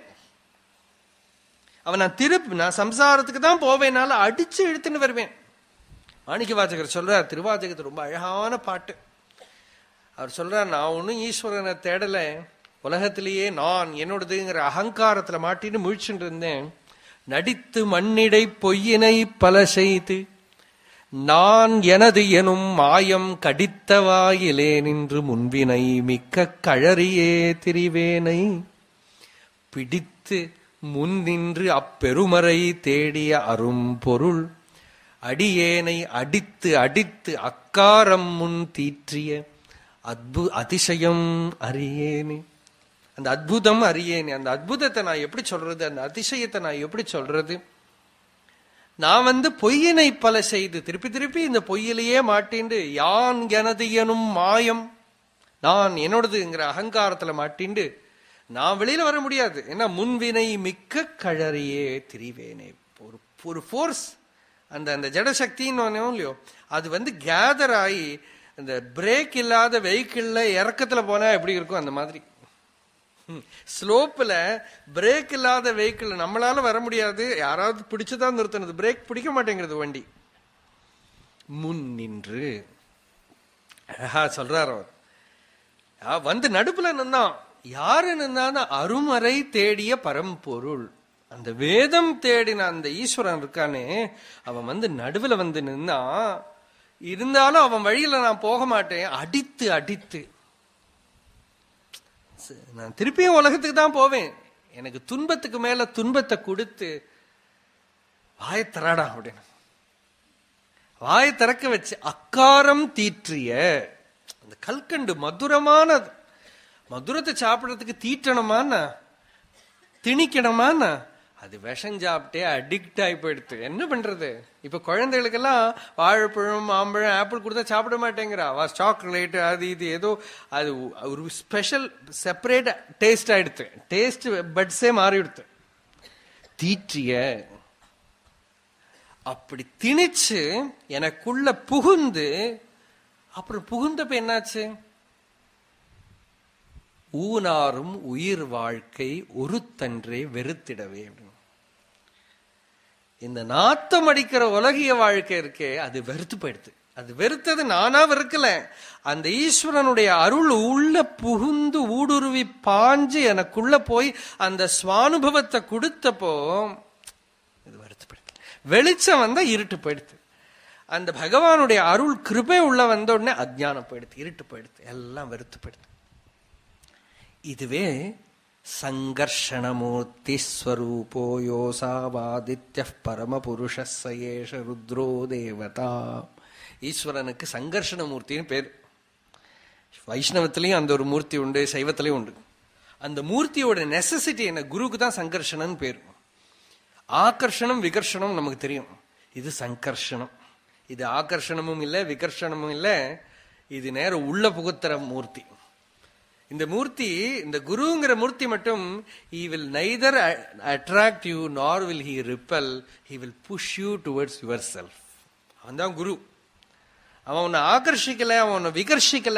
Speaker 1: அவன் நான் திருப்பி நான் சம்சாரத்துக்கு தான் போவேனால அடிச்சு இழுத்துன்னு வருவேன் மாணிக்க வாச்சகர் சொல்றார் திருவாச்சகத்து ரொம்ப அழகான பாட்டு அவர் சொல்றார் நான் ஒன்னும் ஈஸ்வரனை தேடல உலகத்திலேயே நான் என்னோடதுங்கிற அகங்காரத்துல மாட்டின்னு முழிச்சுட்டு இருந்தேன் நடித்து மண்ணிடை பொய்யினை பல செய்து நான் எனது எனும் மாயம் கடித்த வாயிலே நின்று முன்வினை மிக்க கழறியே திரிவேனை பிடித்து முன் நின்று அப்பெருமறை தேடிய அரும் பொருள் அடியேனை அடித்து அடித்து அக்காரம் முன் தீற்றிய அத்பு அதிசயம் அறியேனே அந்த அத்புதம் அறியேனே அந்த அத்புதத்தை நான் எப்படி சொல்றது அந்த அதிசயத்தை நான் எப்படி சொல்றது நான் வந்து பொய்யினை பல செய்து திருப்பி திருப்பி இந்த பொய்யிலேயே மாட்டிண்டு யான் எனது எனும் மாயம் நான் என்னோடதுங்கிற அகங்காரத்துல மாட்டிண்டு நான் வெளியில வர முடியாது ஏன்னா முன்வினை மிக்க கழறியே திரிவேனே ஒரு ஒரு ஃபோர்ஸ் அந்த அந்த ஜடசக்தின்னு இல்லையோ அது வந்து கேதர் ஆகி அந்த பிரேக் இல்லாத வெஹிக்கிள்ல இறக்கத்துல போனா எப்படி இருக்கும் அந்த மாதிரி ஸ்லோப்ல பிரேக் இல்லாத வெஹிக்கிள் நம்மளால வர முடியாது யாராவது பிடிச்சுதான் நிறுத்தணும் பிரேக் பிடிக்க மாட்டேங்கிறது வண்டி முன் நின்று அழகா சொல்றார் அவர் வந்து நடுப்புல நின்னான் யாரு நின்னா அருமறை தேடிய பரம்பொருள் அந்த வேதம் தேடின அந்த ஈஸ்வரன் இருக்கானே அவன் வந்து நடுவுல வந்து நின்னா இருந்தாலும் அவன் வழியில நான் போக மாட்டேன் அடித்து அடித்து நான் திருப்பியும் உலகத்துக்கு தான் போவேன் எனக்கு துன்பத்துக்கு மேல துன்பத்தை கொடுத்து வாய தராடா அப்படின்னு வாய திறக்க வச்சு அக்காரம் தீற்றிய அந்த கல்கண்டு மதுரமானது மதுரத்தை சாப்பிடறதுக்கு தீட்டணுமான்னா திணிக்கணுமான்னா அது விஷம் சாப்பிட்டே அடிக்ட் ஆகி போயிடுது என்ன பண்றது இப்ப குழந்தைகளுக்கெல்லாம் வாழைப்பழம் மாம்பழம் ஆப்பிள் கொடுத்தா சாப்பிட மாட்டேங்கிறா வா சாக்லேட் அது இது ஏதோ அது ஒரு ஸ்பெஷல் செப்பரேட் டேஸ்ட் ஆயிடுத்து டேஸ்ட் பட்ஸே மாறிடுத்து தீற்றிய அப்படி திணிச்சு எனக்குள்ள புகுந்து அப்புறம் புகுந்தப்ப என்னாச்சு ஊனாரும் உயிர் வாழ்க்கை ஒருத்தன்றே வெறுத்திடவே அப்படின்னு இந்த நாத்தம் அடிக்கிற உலகிய வாழ்க்கை இருக்கே அது வெறுத்து போயிடுது அது வெறுத்தது நானா வெறுக்கல அந்த ஈஸ்வரனுடைய அருள் உள்ள புகுந்து ஊடுருவி பாஞ்சு எனக்குள்ள போய் அந்த சுவானுபவத்தை கொடுத்தப்போ இது வெறுத்து போயிடுது வெளிச்சம் வந்தா இருட்டு போயிடுது அந்த பகவானுடைய அருள் கிருபை உள்ள வந்த உடனே அஜ்ஞானம் போயிடுது இருட்டு போயிடுது எல்லாம் வெறுத்து போயிடுது இதுவே சங்கர்ஷணமூர்த்தி ஸ்வரூபோ யோசாவாதித்ய பரமபுருஷ சயேஷ ருத்ரோ தேவதா ஈஸ்வரனுக்கு சங்கர்ஷண மூர்த்தின்னு பேர் வைஷ்ணவத்திலையும் அந்த ஒரு மூர்த்தி உண்டு சைவத்திலையும் உண்டு அந்த மூர்த்தியோட நெசசிட்டி என்ன குருவுக்கு தான் சங்கர்ஷணன் பேர் ஆகர்ஷணம் விகர்ஷணம் நமக்கு தெரியும் இது சங்கர்ஷணம் இது ஆகர்ஷணமும் இல்லை விகர்ஷணமும் இல்லை இது நேரம் உள்ள புகுத்துற மூர்த்தி இந்த மூர்த்தி இந்த குருங்கிற மூர்த்தி மட்டும் he will neither attract you nor will he repel he will push you towards yourself அவன் தான் குரு அவன் உன்னை ஆகர்ஷிக்கல அவன் உன்னை விகர்ஷிக்கல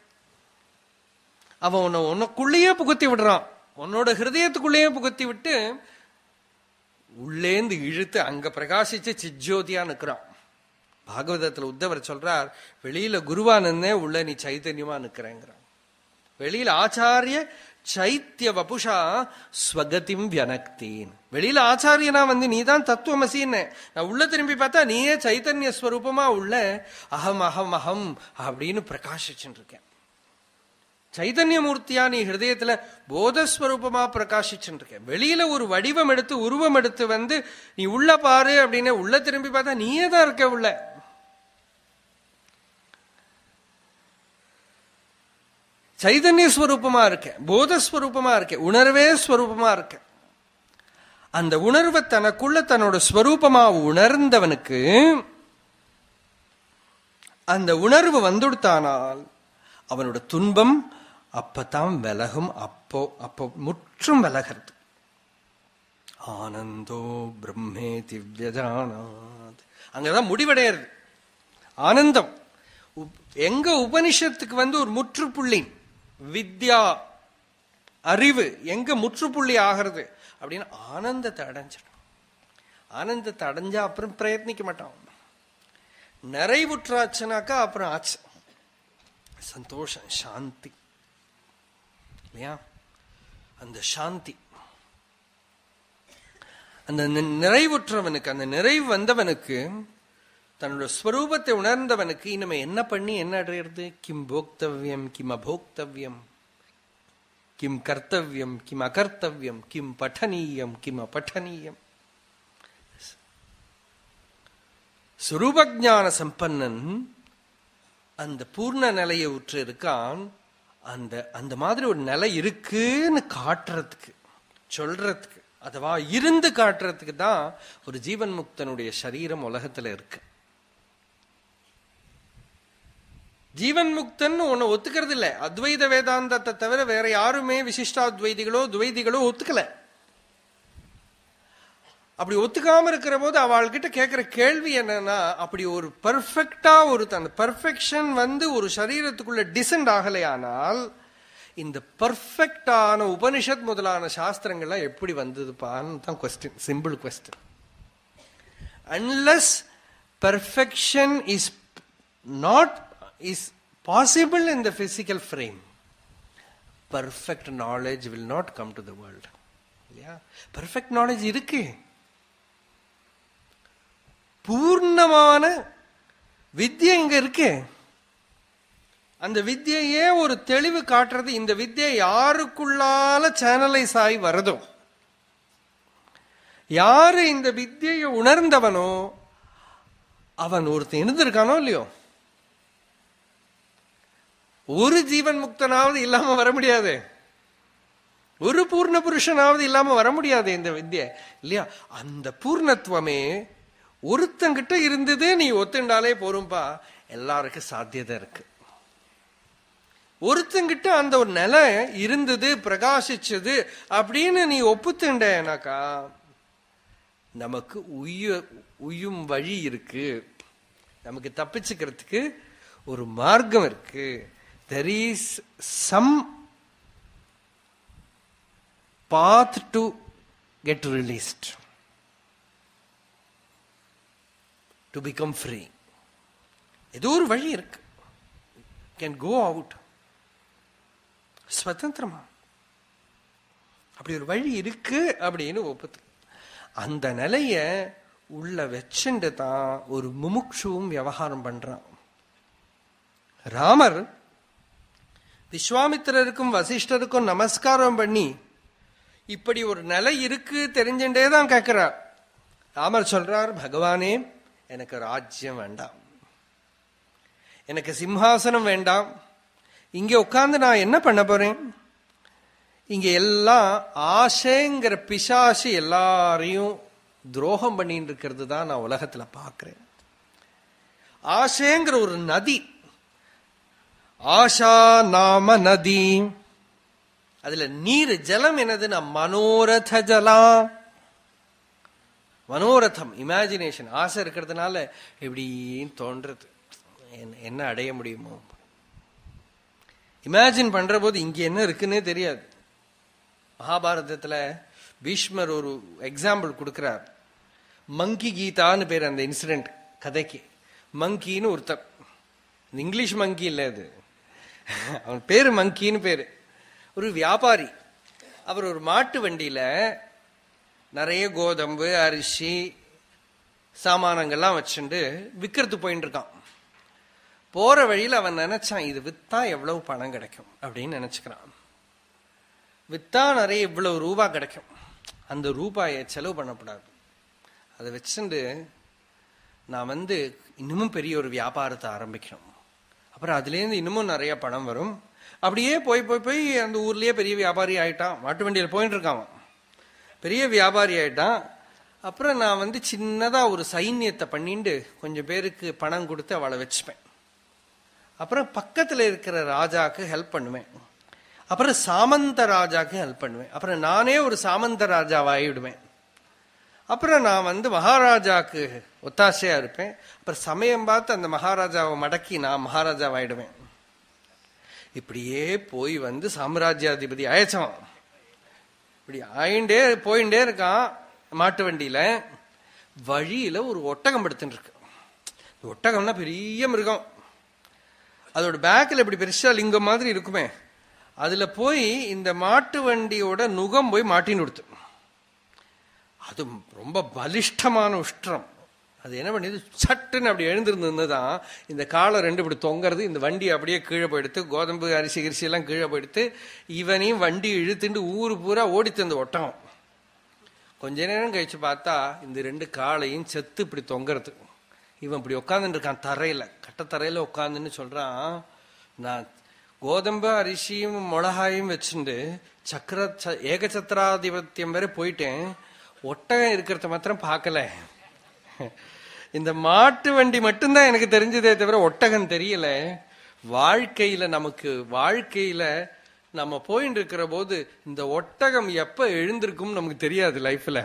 Speaker 1: அவன் உன்னை உனக்குள்ளேயே புகுத்தி விடுறான் உன்னோட ஹிருதயத்துக்குள்ளேயே புகுத்தி விட்டு உள்ளேந்து இழுத்து அங்க பிரகாசிச்சு சிஜ்ஜோதியா நிக்கிறான் பாகவதத்துல உத்தவர் சொல்றார் வெளியில குருவா நின்னே உள்ள நீ சைத்தன்யமா நிக்கிறேங்கிறான் வெளியில ஆச்சாரிய சைத்திய வபுஷா ஸ்வகதிம் வியனக்தீன் வெளியில ஆச்சாரியனா வந்து நீதான் தத்துவமசின்னு நான் உள்ள திரும்பி பார்த்தா நீயே சைத்தன்ய ஸ்வரூபமா உள்ள அகம் அகம் அகம் அப்படின்னு பிரகாசிச்சுட்டு இருக்கேன் சைதன்ய மூர்த்தியா நீ ஹிருதயத்துல போதஸ்வரூபமா பிரகாசிச்சுட்டு இருக்க வெளியில ஒரு வடிவம் எடுத்து உருவம் எடுத்து வந்து நீ உள்ள பாரு அப்படின்னு உள்ள திரும்பி பார்த்தா நீயே தான் இருக்க உள்ள சைதன்ய ஸ்வரூபமா இருக்க போதஸ்வரூபமா இருக்க உணர்வே ஸ்வரூபமா இருக்க அந்த உணர்வை தனக்குள்ள தன்னோட ஸ்வரூபமா உணர்ந்தவனுக்கு அந்த உணர்வு வந்துடுத்தானால் அவனோட துன்பம் அப்பதான் விலகும் அப்போ அப்போ முற்றும் விலகிறது ஆனந்தோ பிரம்மே திவ்யஜானாத் அங்கதான் முடிவடையிறது ஆனந்தம் உப்- எங்க உபனிஷத்துக்கு வந்து ஒரு முற்றுப்புள்ளி வித்யா அறிவு எங்க முற்றுப்புள்ளி ஆகிறது அப்படின்னு ஆனந்தத்தை அடைஞ்சிடும் ஆனந்தத்தை அடைஞ்சா அப்புறம் பிரயத்னிக்க மாட்டான் நிறைவுற்றாச்சுனாக்கா அப்புறம் ஆச்சு சந்தோஷம் சாந்தி இல்லையா அந்த சாந்தி அந்த நி- நிறைவுற்றவனுக்கு அந்த நிறைவு வந்தவனுக்கு தன்னோட ஸ்வரூபத்தை உணர்ந்தவனுக்கு இனிமே என்ன பண்ணி என்ன அடையிறது கிம் போக்தவ்யம் கிம் அபோக்தவ்யம் கிம் கர்த்தவ்யம் கிம் அகர்த்தவ்யம் கிம் பఠனீயம் கிம் அபఠனீயம் சுரூபஜான சம்பன்னன் அந்த பூர்ண நிலையை உற்று இருக்கான் அந்த அந்த மாதிரி ஒரு நிலை இருக்குன்னு காட்டுறதுக்கு சொல்றதுக்கு அதுவா இருந்து காட்டுறதுக்கு தான் ஒரு ஜீவன் முக்தனுடைய சரீரம் உலகத்துல இருக்கு ஜீவன் முக்தன் உன்னை ஒத்துக்கிறது இல்ல அத்வைத வேதாந்தத்தை தவிர வேற யாருமே விசிஷ்டாத்வைதிகளோ துவைதிகளோ ஒத்துக்கல அப்படி ஒத்துக்காம இருக்கிற போது அவள்கிட்ட கேட்கிற கேள்வி என்னன்னா அப்படி ஒரு பர்ஃபெக்டா ஒரு அந்த பர்ஃபெக்ஷன் வந்து ஒரு சரீரத்துக்குள்ள டிசென்ட் ஆகலையானால் இந்த பர்ஃபெக்டான உபனிஷத் முதலான சாஸ்திரங்கள்லாம் எப்படி வந்ததுப்பான்னு தான் question simple question unless perfection is not is possible in the physical frame perfect knowledge will not come to the world இல்லையா பர்ஃபெக்ட் நாலேஜ் இருக்கு பூர்ணமான வித்யை இங்க இருக்கு அந்த வித்யையே ஒரு தெளிவு காட்டுறது இந்த வித்யை யாருக்குள்ளால சேனலைஸ் ஆகி வருதோ யாரு இந்த வித்யை உணர்ந்தவனோ அவன் ஒருத்தன் இருந்திருக்கானோ இல்லையோ ஒரு ஜீவன் முக்தனாவது இல்லாம வர முடியாது ஒரு பூர்ண புருஷனாவது இல்லாம வர முடியாது இந்த வித்யை இல்லையா அந்த பூர்ணத்துவமே ஒருத்தங்கிட்ட இருந்தது நீ ஒத்துண்டாலே போரும்பா எல்லாருக்கும் சாத்தியதை இருக்கு ஒருத்தங்கிட்ட அந்த ஒரு நிலை இருந்தது பிரகாசிச்சது அப்படின்னு நீ ஒப்புத்துண்டேனாக்கா நமக்கு உய்ய உய்யும் வழி இருக்கு நமக்கு தப்பிச்சுக்கிறதுக்கு ஒரு மார்க்கம் இருக்கு there is some path to get released to become free ஏதோ ஒரு வழி இருக்கு கேன் கோ அவுட் சுதந்திரமா அப்படி ஒரு வழி இருக்கு அப்படின்னு ஒப்புத்து அந்த நிலைய உள்ள வச்சுண்டு தான் ஒரு முமுட்சுவும் விவகாரம் பண்றான் ராமர் விஸ்வாமித்திரருக்கும் வசிஷ்டருக்கும் நமஸ்காரம் பண்ணி இப்படி ஒரு நிலை இருக்கு தெரிஞ்சுட்டே தான் கேட்கிறார் ராமர் சொல்றார் பகவானே எனக்கு ராஜ்யம் வேண்டாம் எனக்கு சிம்ஹாசனம் வேண்டாம் இங்க உட்கார்ந்து நான் என்ன பண்ண போறேன் இங்க எல்லாம் ஆசைங்கிற பிசாசு எல்லாரையும் துரோகம் பண்ணிட்டு இருக்கிறது தான் நான் உலகத்துல பார்க்கிறேன் ஆசைங்கிற ஒரு நதி ஆஷா நாம நதி அதுல நீர் ஜலம் என்னதுன்னா மனோரத ஜலம் மனோரதம் இமேஜினேஷன் ஆசை இருக்கிறதுனால இப்படின்னு தோன்றது என்ன- என்ன அடைய முடியுமோ இமேஜின் பண்ற போது இங்க என்ன இருக்குன்னே தெரியாது மகாபாரதத்துல பீஷ்மர் ஒரு எக்ஸாம்பிள் கொடுக்கிறார் மங்கி கீதான்னு பேர் அந்த இன்சிடென்ட் கதைக்கு மங்கின்னு ஒருத்தர் இந்த இங்கிலீஷ் மங்கி இல்ல அது அவன் பேரு மங்கின்னு பேரு ஒரு வியாபாரி அவர் ஒரு மாட்டு வண்டியில நிறைய கோதம்பு அரிசி சாமானங்கள்லாம் வச்சுட்டு விற்கிறது போயிட்டு இருக்கான் போற வழியில அவன் நினைச்சான் இது வித்தா எவ்வளவு பணம் கிடைக்கும் அப்படின்னு நினைச்சுக்கிறான் வித்தா நிறைய இவ்வளவு ரூபா கிடைக்கும் அந்த ரூபாயை செலவு பண்ணக்கூடாது அதை வச்சுட்டு நான் வந்து இன்னமும் பெரிய ஒரு வியாபாரத்தை ஆரம்பிக்கணும் அப்புறம் அதுலேருந்து இன்னமும் நிறைய பணம் வரும் அப்படியே போய் போய் போய் அந்த ஊர்லயே பெரிய வியாபாரி ஆயிட்டான் மாட்டு வண்டியில் போயிட்டு இருக்கான் அவன். பெரிய வியாபாரி ஆயிட்டான் அப்புறம் நான் வந்து சின்னதா ஒரு சைன்யத்தை பண்ணிட்டு கொஞ்சம் பேருக்கு பணம் கொடுத்து அவளை வச்சுப்பேன் அப்புறம் பக்கத்துல இருக்கிற ராஜாக்கு ஹெல்ப் பண்ணுவேன் அப்புறம் சாமந்த ராஜாக்கு ஹெல்ப் பண்ணுவேன் அப்புறம் நானே ஒரு சாமந்த ராஜாவாயிடுவேன் அப்புறம் நான் வந்து மகாராஜாக்கு ஒத்தாசையா இருப்பேன் அப்புறம் சமயம் பார்த்து அந்த மகாராஜாவை மடக்கி நான் மகாராஜாவாயிடுவேன் இப்படியே போய் வந்து சாம்ராஜ்யாதிபதி ஆயிடுச்சான் இப்படி ஆயிண்டே போயிண்டே இருக்கான் மாட்டு வண்டியில வழியில ஒரு ஒட்டகம் படுத்துட்டு இருக்கு இந்த ஒட்டகம்னா பெரிய மிருகம் அதோட பேக்கில் இப்படி பெருசா லிங்கம் மாதிரி இருக்குமே அதுல போய் இந்த மாட்டு வண்டியோட நுகம் போய் மாட்டின்னு கொடுத்து அது ரொம்ப பலிஷ்டமான உஷ்டம் அது என்ன பண்ணிது சட்டுன்னு அப்படி எழுந்திருந்ததுதான் இந்த காலை ரெண்டு இப்படி தொங்குறது இந்த வண்டி அப்படியே கீழே போயிடுத்து கோதம்பு அரிசி கிரிசி எல்லாம் கீழே போயிடுத்து இவனையும் வண்டி இழுத்துட்டு ஊரு பூரா ஓடித்து அந்த ஒட்டகம் கொஞ்ச நேரம் கழிச்சு பார்த்தா இந்த ரெண்டு காலையும் செத்து இப்படி தொங்குறது இவன் இப்படி உட்காந்துட்டு இருக்கான் தரையில கட்டத்தரையில உட்காந்துன்னு சொல்றான் நான் கோதம்பு அரிசியும் மிளகாயும் வச்சுட்டு சக்கர ச- ஏகசத்திராதிபத்தியம் வரை போயிட்டேன் ஒட்டகம் இருக்கிறத மாத்திரம் பார்க்கல இந்த மாட்டு வண்டி மட்டும்தான் எனக்கு தெரிஞ்சதே தவிர ஒட்டகம் தெரியல வாழ்க்கையில நமக்கு வாழ்க்கையில நம்ம போயிட்டு இருக்கிற போது இந்த ஒட்டகம் எப்ப எழுந்திருக்கும் நமக்கு தெரியாது லைஃப்ல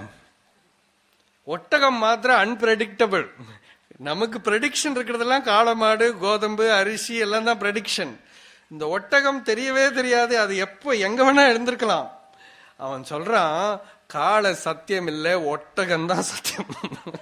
Speaker 1: ஒட்டகம் மாத்திரம் அன்பிரடிக்டபிள் நமக்கு ப்ரெடிக்ஷன் இருக்கிறதெல்லாம் காளமாடு கோதம்பு அரிசி எல்லாம் தான் ப்ரெடிக்ஷன் இந்த ஒட்டகம் தெரியவே தெரியாது அது எப்போ எங்க வேணா எழுந்திருக்கலாம் அவன் சொல்றான் காளை சத்தியம் இல்லை ஒட்டகம் தான் சத்தியம்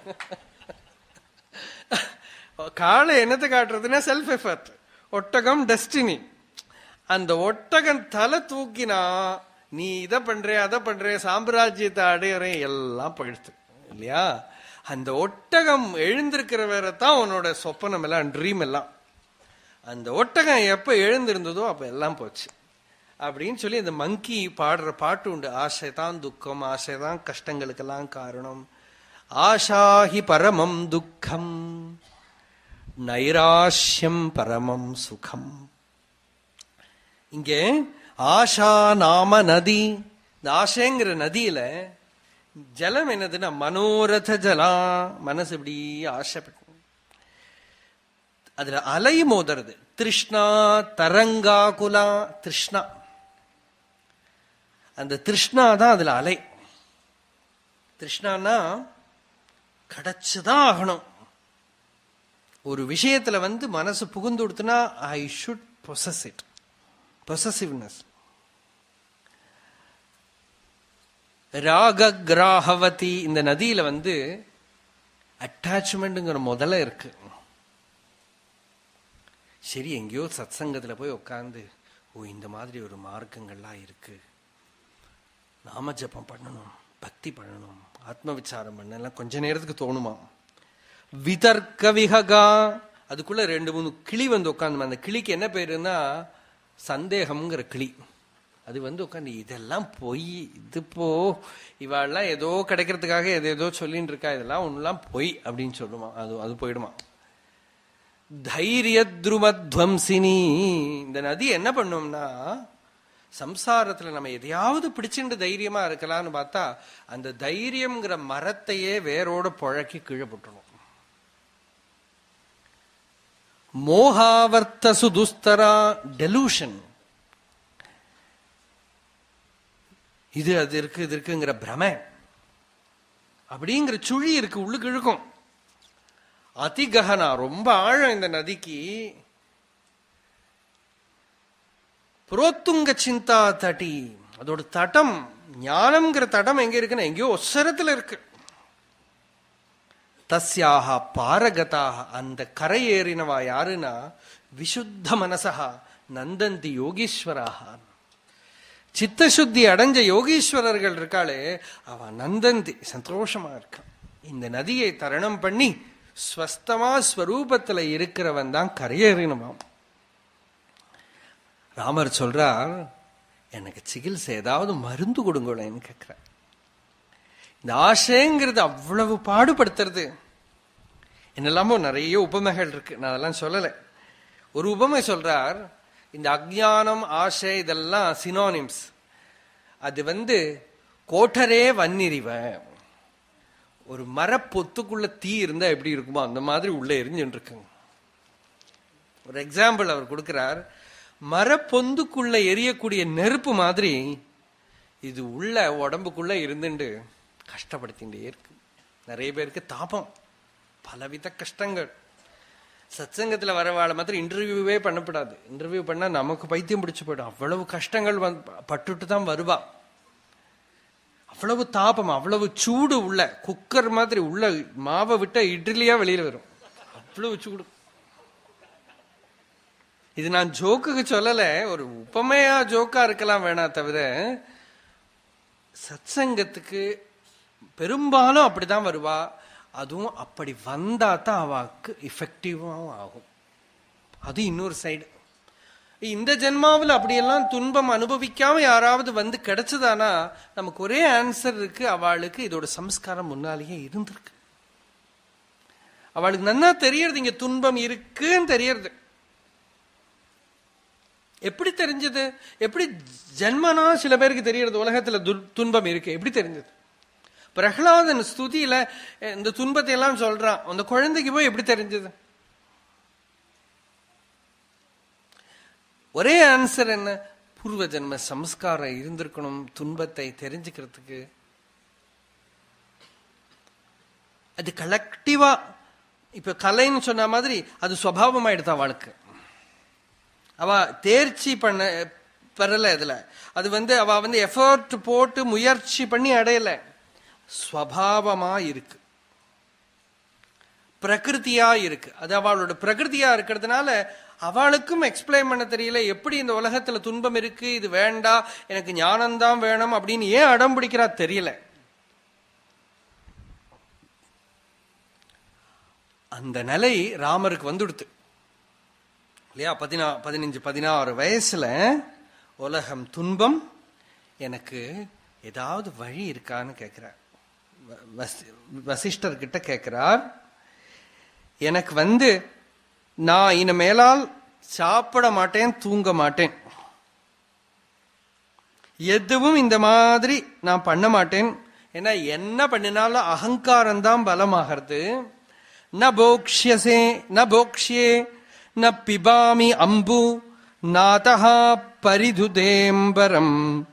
Speaker 1: காளை என்னத்தை காட்டுறதுன்னா செல்ஃப் எஃபர்ட் ஒட்டகம் டெஸ்டினி அந்த ஒட்டகம் தலை தூக்கினா நீ இதை பண்ற அதை பண்ற சாம்ராஜ்யத்தை அடையறேன் எல்லாம் பழுத்து இல்லையா அந்த ஒட்டகம் எழுந்திருக்கிற வேற தான் உன்னோட சொப்பனம் எல்லாம் ட்ரீம் எல்லாம் அந்த ஒட்டகம் எப்ப எழுந்திருந்ததோ அப்ப எல்லாம் போச்சு அப்படின்னு சொல்லி அந்த மங்கி பாடுற பாட்டு உண்டு ஆசைதான் துக்கம் ஆசைதான் கஷ்டங்களுக்கெல்லாம் காரணம் ஆஷாஹி பரமம் துக்கம் நைராஷ்யம் பரமம் சுகம் இங்கே ஆஷா நாம நதி இந்த ஆசைங்கிற நதியில ஜலம் என்னதுன்னா மனோரத ஜலா மனசு இப்படி ஆசைப்பட்டு அதுல அலை மோதுறது திருஷ்ணா தரங்காகுலா திருஷ்ணா அந்த திருஷ்ணா தான் அதுல அலை திருஷ்ணான்னா கிடைச்சுதான் ஆகணும் ஒரு விஷயத்துல வந்து மனசு புகுந்து கொடுத்துனா I should possess it possessiveness ராக கிராகவதி இந்த நதியில வந்து அட்டாச்மெண்ட்ங்கிற முதல்ல இருக்கு சரி எங்கேயோ சத்சங்கத்துல போய் உட்காந்து ஓ இந்த மாதிரி ஒரு மார்க்கங்கள்லாம் இருக்கு நாம ஜபம் பண்ணணும் பக்தி பண்ணணும் ஆத்ம விசாரம் பண்ணலாம் கொஞ்ச நேரத்துக்கு தோணுமா விதர்க்க விஹகா அதுக்குள்ள ரெண்டு மூணு கிளி வந்து உட்காந்து அந்த கிளிக்கு என்ன பேருன்னா சந்தேகம்ங்கிற கிளி அது வந்து உட்காந்து இதெல்லாம் பொய் இது போ இவாள்லாம் ஏதோ கிடைக்கிறதுக்காக எது ஏதோ சொல்லிட்டு இருக்கா இதெல்லாம் ஒண்ணுலாம் பொய் அப்படின்னு சொல்லுமா அது அது போயிடுமா தைரியத்ருமத்வம்சினி இந்த நதி என்ன பண்ணும்னா சம்சாரத்துல நம்ம எதையாவது பிடிச்சுட்டு தைரியமா இருக்கலாம்னு பார்த்தா அந்த தைரியம்ங்கிற மரத்தையே வேரோட புழக்கி கீழே போட்டுரும் மோகாவர்த்த சுதுஸ்தரா டெலூஷன் இது அது இருக்கு இது இருக்குங்கிற பிரமை அப்படிங்கிற சுழி இருக்கு உள்ளுக்கு இழுக்கும் அதிககனா ரொம்ப ஆழம் இந்த நதிக்கு புரோத்துங்க சிந்தா தட்டி அதோட தட்டம் ஞானம்ங்கிற தடம் எங்க இருக்குன்னா எங்கேயோ ஒசரத்துல இருக்கு தஸ்யாக பாரகதாக அந்த கரை ஏறினவா யாருன்னா விசுத்த மனசா நந்தந்தி யோகீஸ்வராக சித்தசுத்தி அடைஞ்ச யோகீஸ்வரர்கள் இருக்காளே அவ நந்தந்தி சந்தோஷமா இருக்கான் இந்த நதியை தரணம் பண்ணி ஸ்வஸ்தமா ஸ்வரூபத்துல இருக்கிறவன் தான் கரையேறினவாம் ராமர் சொல்றார் எனக்கு சிகிச்சை ஏதாவது மருந்து கொடுங்களேன்னு கேட்கிறார் இந்த ஆசைங்கிறது அவ்வளவு பாடுபடுத்துறது என்னெல்லாமோ நிறைய உபமைகள் இருக்கு நான் அதெல்லாம் சொல்லலை ஒரு உபமை சொல்றார் இந்த அஜ்ஞானம் ஆசை இதெல்லாம் சினோனிம்ஸ் அது வந்து கோட்டரே வன்னிரிவ ஒரு மரப்பொத்துக்குள்ள தீ இருந்தா எப்படி இருக்குமோ அந்த மாதிரி உள்ள எரிஞ்சுட்டு இருக்குங்க ஒரு எக்ஸாம்பிள் அவர் கொடுக்கிறார் மரப்பொந்துக்குள்ள எரியக்கூடிய நெருப்பு மாதிரி இது உள்ள உடம்புக்குள்ள இருந்துட்டு கஷ்டப்படுத்திட்டே இருக்கு நிறைய பேருக்கு தாபம் பலவித கஷ்டங்கள் சத்சங்கத்துல வரவாழ மாத்திரம் இன்டர்வியூவே பண்ணப்படாது இன்டர்வியூ பண்ணா நமக்கு பைத்தியம் பிடிச்சு போயிடும் அவ்வளவு கஷ்டங்கள் வந்து பட்டுட்டு தான் வருவா அவ்வளவு தாபம் அவ்வளவு சூடு உள்ள குக்கர் மாதிரி உள்ள மாவை விட்ட இட்லியா வெளியில வரும் அவ்வளவு சூடு இது நான் ஜோக்குக்கு சொல்லல ஒரு உபமையா ஜோக்கா இருக்கலாம் வேணா தவிர சத்சங்கத்துக்கு பெரும்பாலும் அப்படிதான் வருவா அதுவும் அப்படி வந்தா தான் அவாக்கு இஃபெக்டிவாகவும் ஆகும் அது இன்னொரு சைடு இந்த ஜென்மாவில் அப்படியெல்லாம் துன்பம் அனுபவிக்காம யாராவது வந்து கிடைச்சதானா நமக்கு ஒரே ஆன்சர் இருக்கு அவளுக்கு இதோட சம்ஸ்காரம் முன்னாலேயே இருந்திருக்கு அவளுக்கு நன்னா தெரியறது இங்க துன்பம் இருக்குன்னு தெரியறது எப்படி தெரிஞ்சது எப்படி ஜென்மனா சில பேருக்கு தெரியறது உலகத்துல துன்பம் இருக்கு எப்படி தெரிஞ்சது பிரகலாதன் ஸ்துதியில இந்த துன்பத்தை எல்லாம் சொல்றான் அந்த குழந்தைக்கு போய் எப்படி தெரிஞ்சது ஒரே ஆன்சர் என்ன பூர்வ ஜென்ம சம்ஸ்காரம் இருந்திருக்கணும் துன்பத்தை தெரிஞ்சுக்கிறதுக்கு அது கலெக்டிவா இப்ப கலைன்னு சொன்ன மாதிரி அது சுவாவமாயிடுதா அவளுக்கு அவ தேர்ச்சி பண்ண பெறல இதுல அது வந்து அவ வந்து எஃபர்ட் போட்டு முயற்சி பண்ணி அடையல ஸ்வபாவமா இருக்கு பிரகிருத்தியா இருக்கு அது அவளோட பிரகிருதியா இருக்கிறதுனால அவளுக்கும் எக்ஸ்பிளைன் பண்ண தெரியல எப்படி இந்த உலகத்துல துன்பம் இருக்கு இது வேண்டாம் எனக்கு ஞானம்தான் வேணும் அப்படின்னு ஏன் அடம் பிடிக்கிறா தெரியல அந்த நிலை ராமருக்கு வந்துடுத்து இல்லையா பதினா பதினஞ்சு பதினாறு வயசுல உலகம் துன்பம் எனக்கு ஏதாவது வழி இருக்கான்னு கேட்கிறார் வசிஷ்டர் கிட்ட கேட்கிறார் எனக்கு வந்து நான் இனிமேலால் சாப்பிட மாட்டேன் தூங்க மாட்டேன் எதுவும் இந்த மாதிரி நான் பண்ண மாட்டேன் ஏன்னா என்ன பண்ணினாலும் அகங்காரம் தான் பலமாகிறது ந போக்ஷியசே ந போக்ஷியே ந பிபாமி அம்பு நாதா பரிதுதேம்பரம்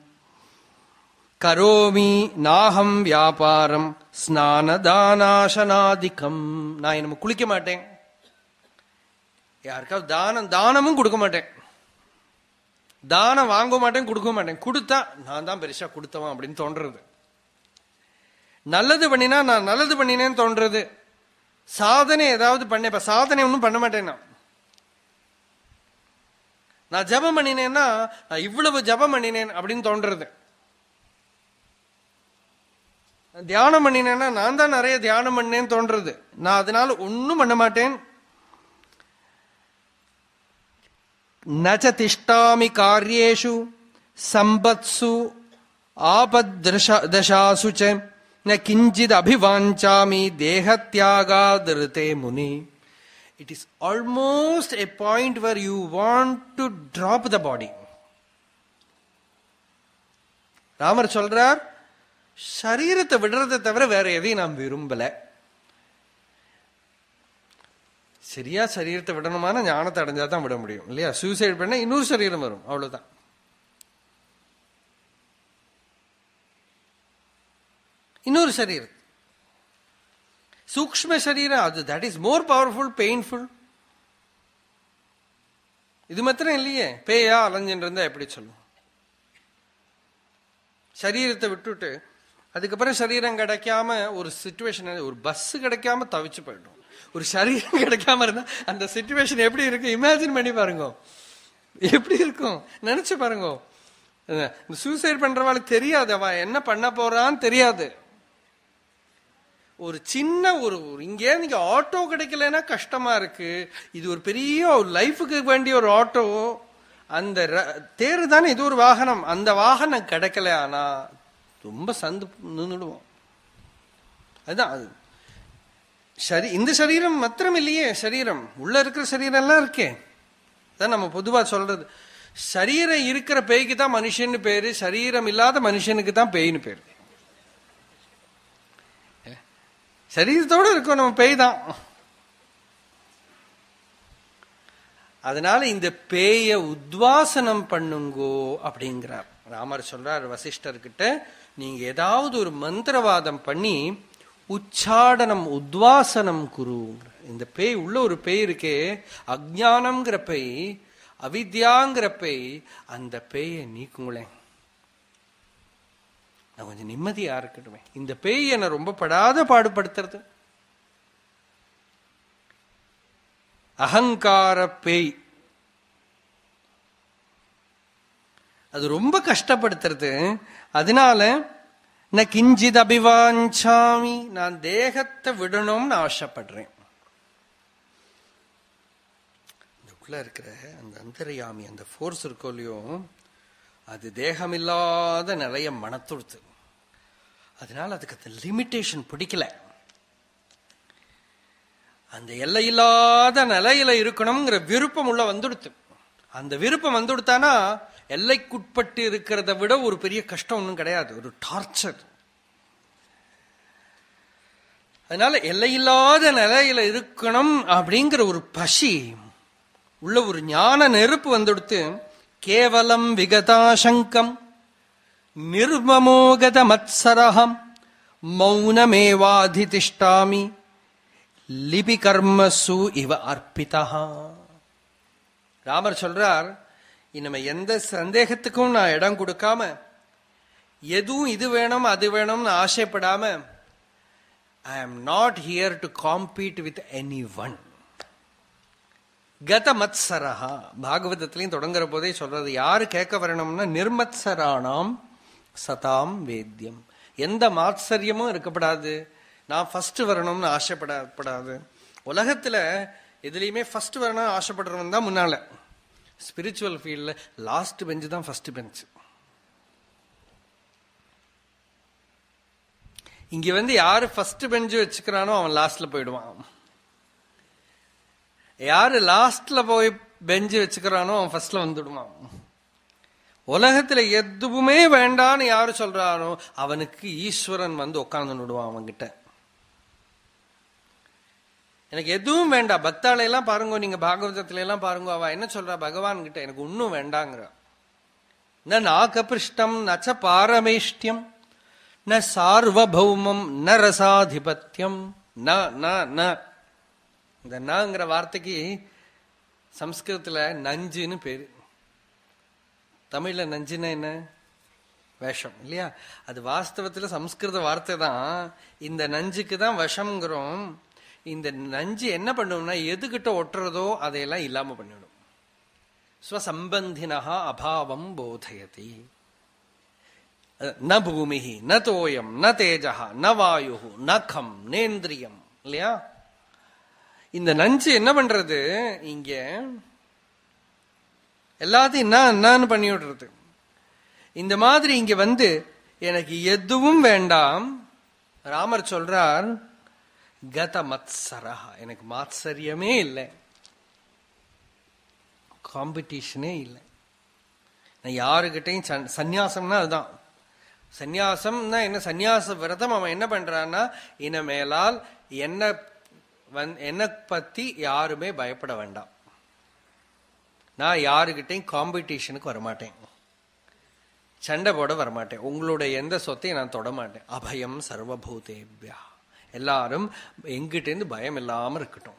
Speaker 1: கரோமி நாகம் வியாபாரம் ஸ்நானதானாசனாதிக்கம் நான் நம்ம குளிக்க மாட்டேன் யாருக்காவது தானம் தானமும் கொடுக்க மாட்டேன் தானம் வாங்க மாட்டேன் கொடுக்க மாட்டேன் கொடுத்தா நான் தான் பெருசா கொடுத்தவன் அப்படின்னு தோன்றது நல்லது பண்ணினா நான் நல்லது பண்ணினேன்னு தோன்றது சாதனை ஏதாவது பண்ண இப்ப சாதனை ஒன்றும் பண்ண மாட்டேன் நான் நான் ஜபம் பண்ணினேன்னா நான் இவ்வளவு ஜபம் பண்ணினேன் அப்படின்னு தோன்றது தியானம் பண்ணினேன்னா நான் தான் நிறைய தியானம் பண்ணேன்னு தோன்றது நான் அதனால ஒன்னும் பண்ண மாட்டேன் நச்ச திஷ்டாமி காரியேஷு சம்பத்சு ஆபத்தசாசு ச ந கிஞ்சித் அபிவாஞ்சாமி தேகத்தியாகாதிருத்தே முனி it is almost a point where you want to drop the body ராமர் சொல்றார் சரீரத்தை விடுறதை தவிர வேற எதையும் நான் விரும்பல சரியா சரீரத்தை விடணுமான ஞானத்தை அடைஞ்சா தான் விட முடியும் இல்லையா சூசைட் பண்ண இன்னொரு சரீரம் வரும் அவ்வளவுதான் இன்னொரு சரீரம் சூக்ம சரீரம் அது that is more powerful painful இது மாத்திரம் இல்லையே பேயா அலைஞ்சுட்டு இருந்தா எப்படி சொல்லும் சரீரத்தை விட்டுட்டு அதுக்கப்புறம் சரீரம் கிடைக்காம ஒரு சுச்சுவேஷன் ஒரு பஸ் கிடைக்காம தவிச்சு போயிடும் ஒரு சரீரம் கிடைக்காம இருந்தா அந்த சுச்சுவேஷன் எப்படி இருக்கு இமேஜின் பண்ணி பாருங்க எப்படி இருக்கும் நினைச்சு பாருங்க சூசைட் பண்றவாளுக்கு தெரியாது அவ என்ன பண்ண போறான்னு தெரியாது ஒரு சின்ன ஒரு ஒரு இங்கே நீங்க ஆட்டோ கிடைக்கலன்னா கஷ்டமா இருக்கு இது ஒரு பெரிய ஒரு லைஃபுக்கு வேண்டிய ஒரு ஆட்டோ அந்த ர- தேரு தானே இது ஒரு வாகனம் அந்த வாகனம் கிடைக்கல ஆனா ரொம்ப சந்து நின்றுடுவோம் அதுதான் அது சரி இந்த சரீரம் மாத்திரம் இல்லையே சரீரம் உள்ள இருக்கிற சரீரம் எல்லாம் இருக்கே அதான் நம்ம பொதுவா சொல்றது சரீரம் இருக்கிற பேய்க்கு தான் மனுஷன்னு பேரு சரீரம் இல்லாத மனுஷனுக்கு தான் பேய்னு பேரு சரீரத்தோட இருக்கோம் நம்ம பேய் தான் அதனால இந்த பேய உத்வாசனம் பண்ணுங்கோ அப்படிங்கிறார் ராமர் சொல்றார் வசிஷ்டர்கிட்ட நீங்க ஏதாவது ஒரு மந்திரவாதம் பண்ணி உச்சாடனம் உத்வாசனம் குரு இந்த பேய் உள்ள ஒரு பேய் இருக்கே அஜானம்ங்கிற பேய் அவித்யாங்கிற பேய் அந்த பேயை நீக்குங்களேன் நான் கொஞ்சம் நிம்மதியா இருக்கட்டுமே இந்த பேய் என்னை ரொம்ப படாத பாடுபடுத்துறது அகங்கார பேய் அது ரொம்ப கஷ்டப்படுத்துறது அதனால ந கிஞ்சித் அபிவாஞ்சாமி நான் தேகத்தை விடணும்னு ஆசைப்படுறேன் இதுக்குள்ள இருக்கிற அந்த அந்தர்யாமி அந்த ஃபோர்ஸ் இருக்கோ இல்லையோ அது தேகமில்லாத நிலைய மனத்துடுத்து அதனால அதுக்கு அந்த லிமிட்டேஷன் பிடிக்கல அந்த எல்லையில்லாத நிலையில இருக்கணுங்கிற விருப்பம் உள்ள வந்துடுத்து அந்த விருப்பம் வந்துடுத்தானா எல்லைக்குட்பட்டு இருக்கிறத விட ஒரு பெரிய கஷ்டம் ஒன்றும் கிடையாது ஒரு டார்ச்சர் அதனால எல்லையில்லாத நிலையில இருக்கணும் அப்படிங்கிற ஒரு பசி உள்ள ஒரு ஞான நெருப்பு வந்துடுத்து கேவலம் விகதாசங்கம் நிர்மமோகத மத்சரகம் மௌனமேவாதிதிஷ்டாமி லிபி கர்மசு இவ அர்ப்பிதா ராமர் சொல்றார் இனிமே எந்த சந்தேகத்துக்கும் நான் இடம் கொடுக்காம எதுவும் இது வேணும் அது வேணும்னு ஆசைப்படாம I am not here to compete with any one கத மத்சரஹா பாகவதத்திலையும் தொடங்குற போதே சொல்றது யாரு கேட்க வரணும்னா நிர்மத்சரானாம் சதாம் வேத்தியம் எந்த மாத்சரியமும் இருக்கப்படாது நான் ஃபர்ஸ்ட் வரணும்னு ஆசைப்படப்படாது உலகத்துல எதுலையுமே ஃபர்ஸ்ட் வரணும்னு ஆசைப்படுறவன் தான் முன்னால ஸ்பிரிச்சுவல் ஃபீல்ட்ல லாஸ்ட் பெஞ்சு தான் ஃபர்ஸ்ட் பெஞ்ச் இங்க வந்து யாரு ஃபர்ஸ்ட் பெஞ்சு வச்சுக்கிறானோ அவன் லாஸ்ட்ல போயிடுவான் யாரு லாஸ்ட்ல போய் பெஞ்சு வச்சுக்கிறானோ அவன் ஃபர்ஸ்ட்ல வந்துடுவான் உலகத்துல எதுவுமே வேண்டான்னு யாரு சொல்றானோ அவனுக்கு ஈஸ்வரன் வந்து உட்கார்ந்து விடுவான் அவன்கிட்ட எனக்கு எதுவும் வேண்டாம் பக்தாளை எல்லாம் பாருங்க நீங்க பாகவதத்துல எல்லாம் பாருங்க அவ என்ன சொல்றா பகவான் கிட்ட எனக்கு ஒன்னும் வேண்டாங்கிற ந நாகபிருஷ்டம் நச்ச பாரமேஷ்டியம் ந சார்வபௌமம் ந ரசாதிபத்தியம் ந ந ந இந்த நங்கிற வார்த்தைக்கு சம்ஸ்கிருதத்துல நஞ்சுன்னு பேரு தமிழ்ல நஞ்சுன்னா என்ன விஷம் இல்லையா அது வாஸ்தவத்துல சம்ஸ்கிருத வார்த்தை தான் இந்த நஞ்சுக்கு தான் விஷம்ங்கிறோம் இந்த நஞ்சு என்ன பண்ணும்னா எதுகிட்ட ஒட்டுறதோ அதையெல்லாம் இல்லாம பண்ணிடும் ஸ்வசம்பந்தினா அபாவம் போதயதி ந பூமி ந தோயம் ந தேஜா ந வாயு ந கம் நேந்திரியம் இல்லையா இந்த நஞ்சு என்ன பண்றது இங்க எல்லாத்தையும் என்ன என்னன்னு பண்ணி விடுறது இந்த மாதிரி இங்க வந்து எனக்கு எதுவும் வேண்டாம் ராமர் சொல்றார் கத மத்சரா எனக்கு மாத்சரியமே இல்லை காம்படிஷனே இல்லை நான் யாருக்கிட்டையும் சன்- சந்நியாசம்னா அதுதான் சந்நியாசம்னா என்ன சந்நியாச விரதம் அவன் என்ன பண்றான்னா இனிமேலால் என்ன வந்- என்னை பத்தி யாருமே பயப்பட வேண்டாம் நான் யாருக்கிட்டையும் காம்படிஷனுக்கு வரமாட்டேன் சண்டை போட வரமாட்டேன் உங்களுடைய எந்த சொத்தையும் நான் தொட மாட்டேன் அபயம் சர்வபூதேபியா எல்லாரும் எங்கிட்டேருந்து பயம் இல்லாம இருக்கட்டும்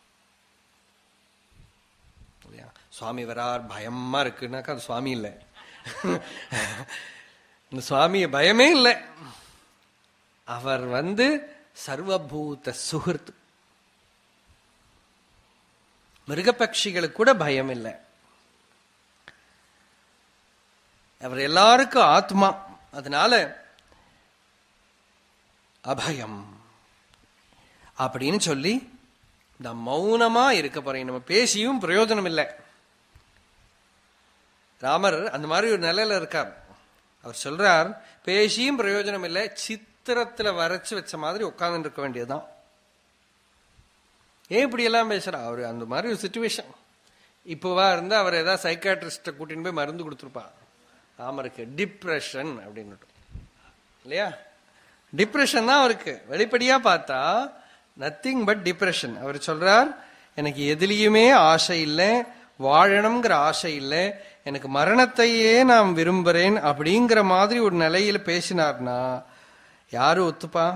Speaker 1: இல்லையா சுவாமி வரார் பயமா இருக்குன்னாக்கா அது சுவாமி இல்லை இந்த சுவாமிய பயமே இல்லை அவர் வந்து சர்வபூத சுகிருத் மிருகபக்ஷிகளுக்கு கூட பயம் இல்லை அவர் எல்லாருக்கும் ஆத்மா அதனால அபயம் அப்படின்னு சொல்லி இந்த மௌனமா இருக்க போறேன் நம்ம பேசியும் பிரயோஜனம் இல்லை ராமர் அந்த மாதிரி ஒரு நிலையில இருக்கார் அவர் சொல்றார் பேசியும் பிரயோஜனம் இல்லை சித்திரத்துல வரைச்சு வச்ச மாதிரி உட்கார்ந்து இருக்க வேண்டியதுதான் ஏன் இப்படி எல்லாம் பேசுறா அவரு அந்த மாதிரி ஒரு சுச்சுவேஷன் இப்போவா இருந்தா அவர் ஏதாவது சைக்காட்ரிஸ்ட கூட்டின்னு போய் மருந்து கொடுத்துருப்பா ராமருக்கு டிப்ரெஷன் அப்படின்னு இல்லையா டிப்ரெஷன் தான் அவருக்கு வெளிப்படையா பார்த்தா நத்திங் பட் டிப்ரெஷன் அவர் சொல்றார் எனக்கு எதுலயுமே ஆசை இல்லை வாழணுங்கிற ஆசை இல்லை எனக்கு மரணத்தையே நான் விரும்புறேன் அப்படிங்கிற மாதிரி ஒரு நிலையில பேசினார்னா யாரு ஒத்துப்பா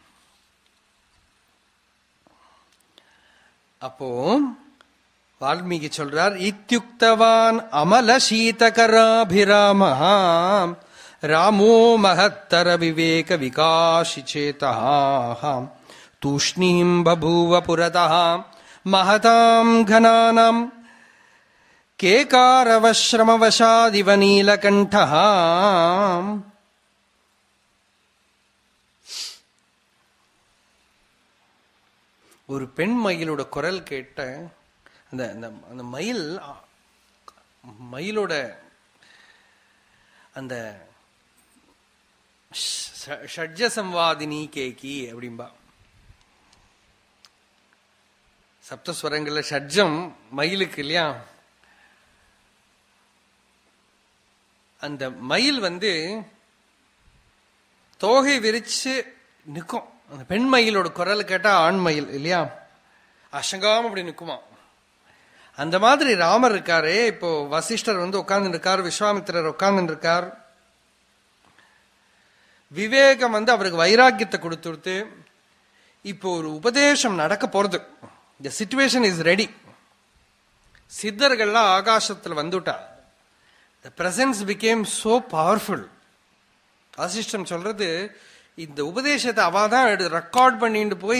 Speaker 1: அப்போ வால்மீகி சொல்றார் இத்தியுக்தவான் அமல சீதகராபிராம ராமோ மகத்தர விவேக விகாசி சேதா தூஷ்ணீம் பபூவ புரதா மகதாம் கனானாம் கேகாரவஸ்ரமவசாதிவ நீலகண்டா ஒரு பெண் மயிலோட குரல் கேட்ட அந்த அந்த அந்த மயில் அ, மயிலோட அந்த ஷ- ஷட்ஜ சம்வாதினி கேக்கி அப்படிம்பா சப்தஸ்வரங்கள்ல ஷட்ஜம் மயிலுக்கு இல்லையா அந்த மயில் வந்து தோகை விரிச்சு நிற்கும் அந்த பெண் மயிலோட குரல் கேட்டா ஆண் மயில் இல்லையா அசங்காம அப்படி நிக்குமா அந்த மாதிரி ராமர் இருக்காரே இப்போ வசிஷ்டர் வந்து உட்கார்ந்து இருக்கார் விஸ்வாமித்திரர் உட்கார்ந்து இருக்கார் விவேகம் வந்து அவருக்கு வைராக்கியத்தை கொடுத்துடுத்து இப்போ ஒரு உபதேசம் நடக்க போறது த சிச்சுவேஷன் இஸ் ரெடி சித்தர்கள்லாம் ஆகாசத்துல வந்துட்டா the presence became so powerful வாசிஷ்டம் சொல்றது இந்த உபதேசத்தை அவ தான் ரெக்கார்ட் பண்ணிட்டு போய்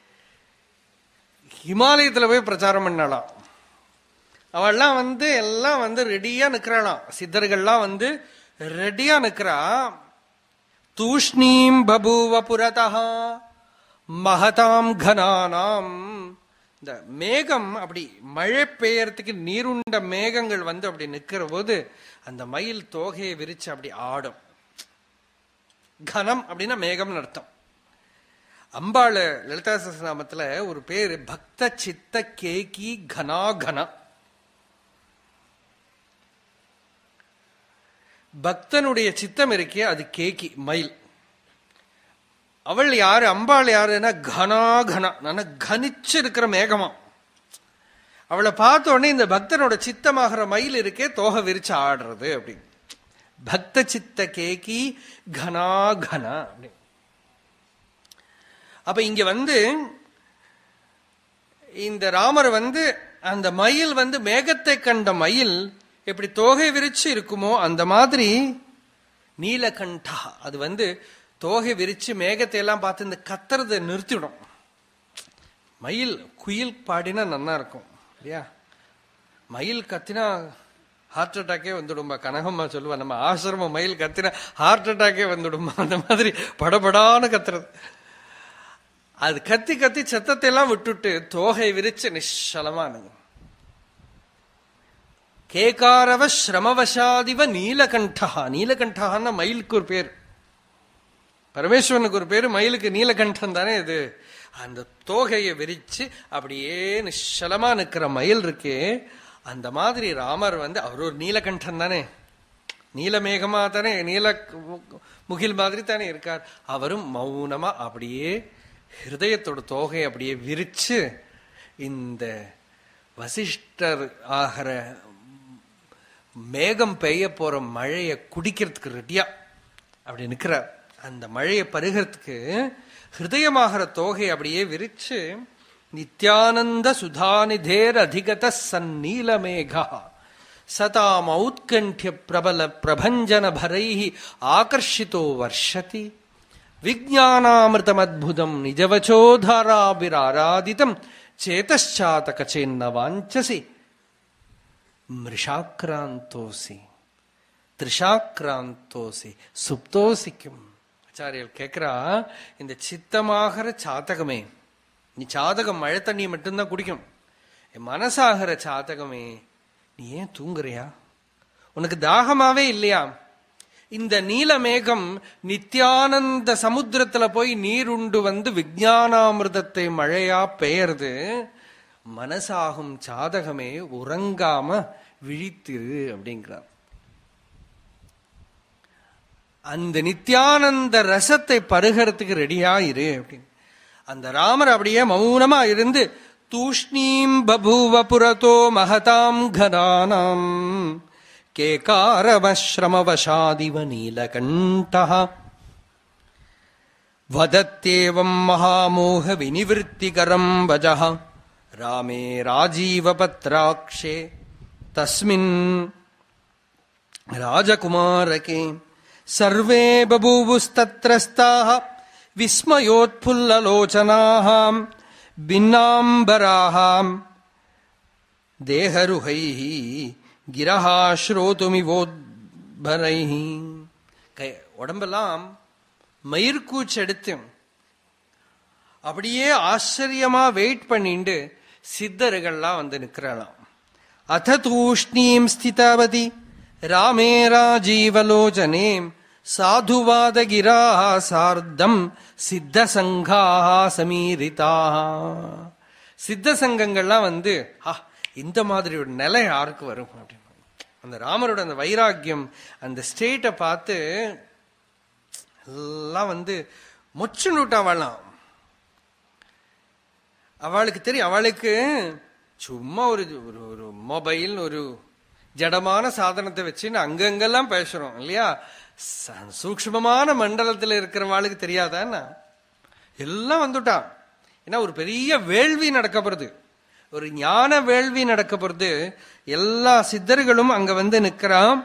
Speaker 1: ஹிமாலயத்துல போய் பிரச்சாரம் பண்ணலாம் அவள்லாம் வந்து எல்லாம் வந்து ரெடியா நிக்கிறாளாம் சித்தர்கள்லாம் வந்து ரெடியா நிக்கிறா தூஷ்ணீம் பபூவ புரதா மகதாம் கனானாம் இந்த மேகம் அப்படி மழை பெய்யறதுக்கு நீருண்ட மேகங்கள் வந்து அப்படி நிக்கிற போது அந்த மயில் தோகையை விரிச்சு அப்படி ஆடும் கனம் அப்படின்னா மேகம்னு அர்த்தம் அம்பாள் லலிதா சஹஸ்ரநாமத்துல ஒரு பேரு பக்த சித்த கேகி கனா கனா பக்தனுடைய சித்தம் இருக்கே அது கேக்கி மயில் அவள் யாரு அம்பாள் யாருன்னா கனா கனா நல்ல கனிச்சு இருக்கிற மேகமா அவளை பார்த்த உடனே இந்த பக்தனோட சித்தமாகிற மயில் இருக்கே தோகை விரிச்சு ஆடுறது அப்படின்னு பக்த சித்த கேக்கி கனா கனா அப்படி அப்ப இங்க வந்து இந்த ராமர் வந்து அந்த மயில் வந்து மேகத்தை கண்ட மயில் எப்படி தோகை விரிச்சு இருக்குமோ அந்த மாதிரி நீலகண்டா அது வந்து தோகை விரிச்சு மேகத்தை எல்லாம் பார்த்து இந்த கத்துறதை நிறுத்திடும் மயில் குயில் பாடினா நன்னா இருக்கும் இல்லையா மயில் கத்தினா ஹார்ட் அட்டாக்கே வந்துடும்பா கனகம்மா சொல்லுவா நம்ம ஆசிரம மயில் கத்தினா ஹார்ட் அட்டாக்கே வந்துடுமா அந்த மாதிரி படபடான்னு கத்துறது அது கத்தி கத்தி சத்தத்தை எல்லாம் விட்டுட்டு தோகை விரிச்சு நிஷலமானது கேகாரவ ஸ்ரமவசாதிவ நீலகண்டா நீலகண்டான்னா மயிலுக்கு ஒரு பேர் பரமேஸ்வரனுக்கு ஒரு பேரு மயிலுக்கு நீலகண்டம் தானே இது அந்த தோகையை விரிச்சு அப்படியே நிச்சலமா நிக்கிற மயில் இருக்கே அந்த மாதிரி ராமர் வந்து அவர் ஒரு நீலகண்டம் தானே நீலமேகமா தானே நீல முகில் மாதிரி தானே இருக்கார் அவரும் மௌனமா அப்படியே ஹிருதயத்தோட தோகை அப்படியே விரிச்சு இந்த வசிஷ்டர் ஆகிற மேகம் பெய்ய போற மழைய குடிக்கிறதுக்கு ரெடியா அப்படி நிக்கிறார் அந்த மழையை பருகிறதுக்கு ஹிருதயமாகிற தோகை அப்படியே விரிச்சு நித்யானந்த சுதாநிதேர் அதிகத சந்நீலமேகா சதாம் ஔத்கண்டிய பிரபல பிரபஞ்சன பரை ஆகர்ஷித்தோ வர்ஷதி விஜானாமிருதமத்புதம் நிஜவச்சோதாராபிராராதிதம் சேதச்சாதக சேன்ன வாஞ்சசி மிருஷாக்கிராந்தோசி திரிஷாக்கிராந்தோசி சுப்தோசிக்கும் ஆச்சாரியர் கேக்குறா இந்த சித்தமாகிற சாதகமே நீ சாதகம் மழை தண்ணியை மட்டும்தான் குடிக்கும் என் மனசாகிற சாதகமே நீ ஏன் தூங்குறியா உனக்கு தாகமாவே இல்லையா இந்த நீலமேகம் நித்யானந்த சமுத்திரத்துல போய் நீருண்டு வந்து விஜயானாமிர்தத்தை மழையா பெயர்து மனசாகும் சாதகமே உறங்காம விழித்திரு அப்படிங்கிறார் அந்த நித்யானந்த ரசத்தை பருகிறதுக்கு ரெடியா இரு அப்படின்னு அந்த ராமர் அப்படியே மௌனமா இருந்து தூஷ்ணீம் பபூவ புரதோ மகதாம் கதானாம் கேகாரவஸ்ரமவசாதிவ நீலகண்டா வதத்தேவம் மகாமோக வினிவృத்திகரம் வஜः ராமே ராஜீவபத்ராக்ஷே தஸ்மின் ராஜகுமாரகே सर्वे बभूवुस्तत्रस्ताः विस्मयोत्फुल्ललोचनाः भिन्नाम्बराः देहरुहैः गिरः श्रोतुमिवोद्भरैः கை உடம்பெல்லாம் மயிர்கூச்செடுத்து அப்படியே ஆச்சரியமா வெயிட் பண்ணிண்டு சித்தர்கள்லாம் வந்து நிக்கிறாளாம் அத தூஷ்ணீம் ஸ்திதவதி ராமே ராஜீவலோச்சனே சாதுவாதகிரா சார்த்தம் சித்த சங்கா சமீரிதா சித்த சங்கங்கள்லாம் வந்து ஆ இந்த மாதிரி ஒரு நிலை யாருக்கு வரும் அப்படின்னு அந்த ராமரோட அந்த வைராக்கியம் அந்த ஸ்டேட்டை பார்த்து எல்லாம் வந்து மொச்சு நூட்டா வாழலாம் அவளுக்கு தெரியும் அவளுக்கு சும்மா ஒரு ஒரு ஒரு மொபைல் ஒரு ஜடமான சாதனத்தை வச்சுன்னு அங்கங்கெல்லாம் பேசுறோம் இல்லையா ச- சூக்ஷ்மமான மண்டலத்தில் இருக்கிறவாளுக்கு தெரியாதான்னா எல்லாம் வந்துட்டான் ஏன்னா ஒரு பெரிய வேள்வி நடக்க போறது ஒரு ஞான வேள்வி நடக்க போறது எல்லா சித்தர்களும் அங்க வந்து நிக்கிறான்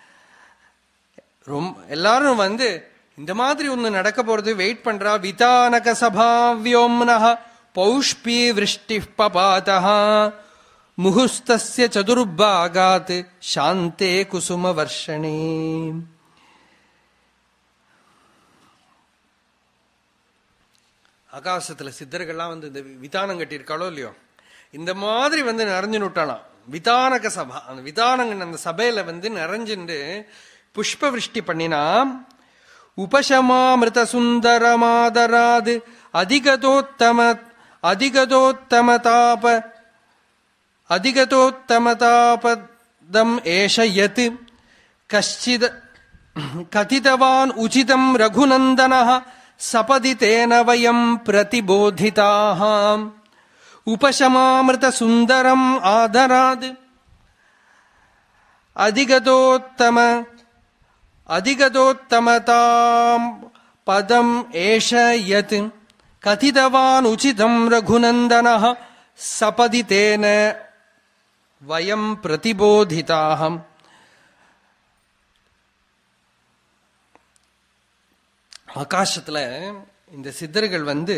Speaker 1: ரொம்ப எல்லாரும் வந்து இந்த மாதிரி ஒண்ணு நடக்க போறது வெயிட் பண்றா விதானக சபாவியோம்னஹ பௌஷ்பி விருஷ்டி பபாதா முகுஸ்தஸ்ய சதுர்பாகாத் சாந்தே குசும வர்ஷணே ஆகாசத்துல சித்தர்கள்லாம் வந்து இந்த விதானம் கட்டியிருக்காளோ இல்லையோ இந்த மாதிரி வந்து நிறைஞ்சு நுட்டாளாம் விதானக சபா அந்த விதானங்க அந்த சபையில வந்து நிறைஞ்சுண்டு புஷ்ப விருஷ்டி பண்ணினா உபசமாமிருத சுந்தரமாதராது அதிகதோத்தம அதிகதோத்தமதாப அதிகதோத்தமதாபதம் ஏஷ யத் கஷ்டித கதிதவான் உச்சிதம் ரகுநந்தனः சபதி தேன வயம் பிரதிபோதிதாः உபசமாமிருத சுந்தரம் ஆதராத் அதிகதோத்தம அதிகதோத்தமதாம் பதம் ஏஷ யத் கதிதவான் உச்சிதம் ரகுநந்தனः சபதி தேன வயம் பிரதிபோதிதாகம் ஆகாசத்துல இந்த சித்தர்கள் வந்து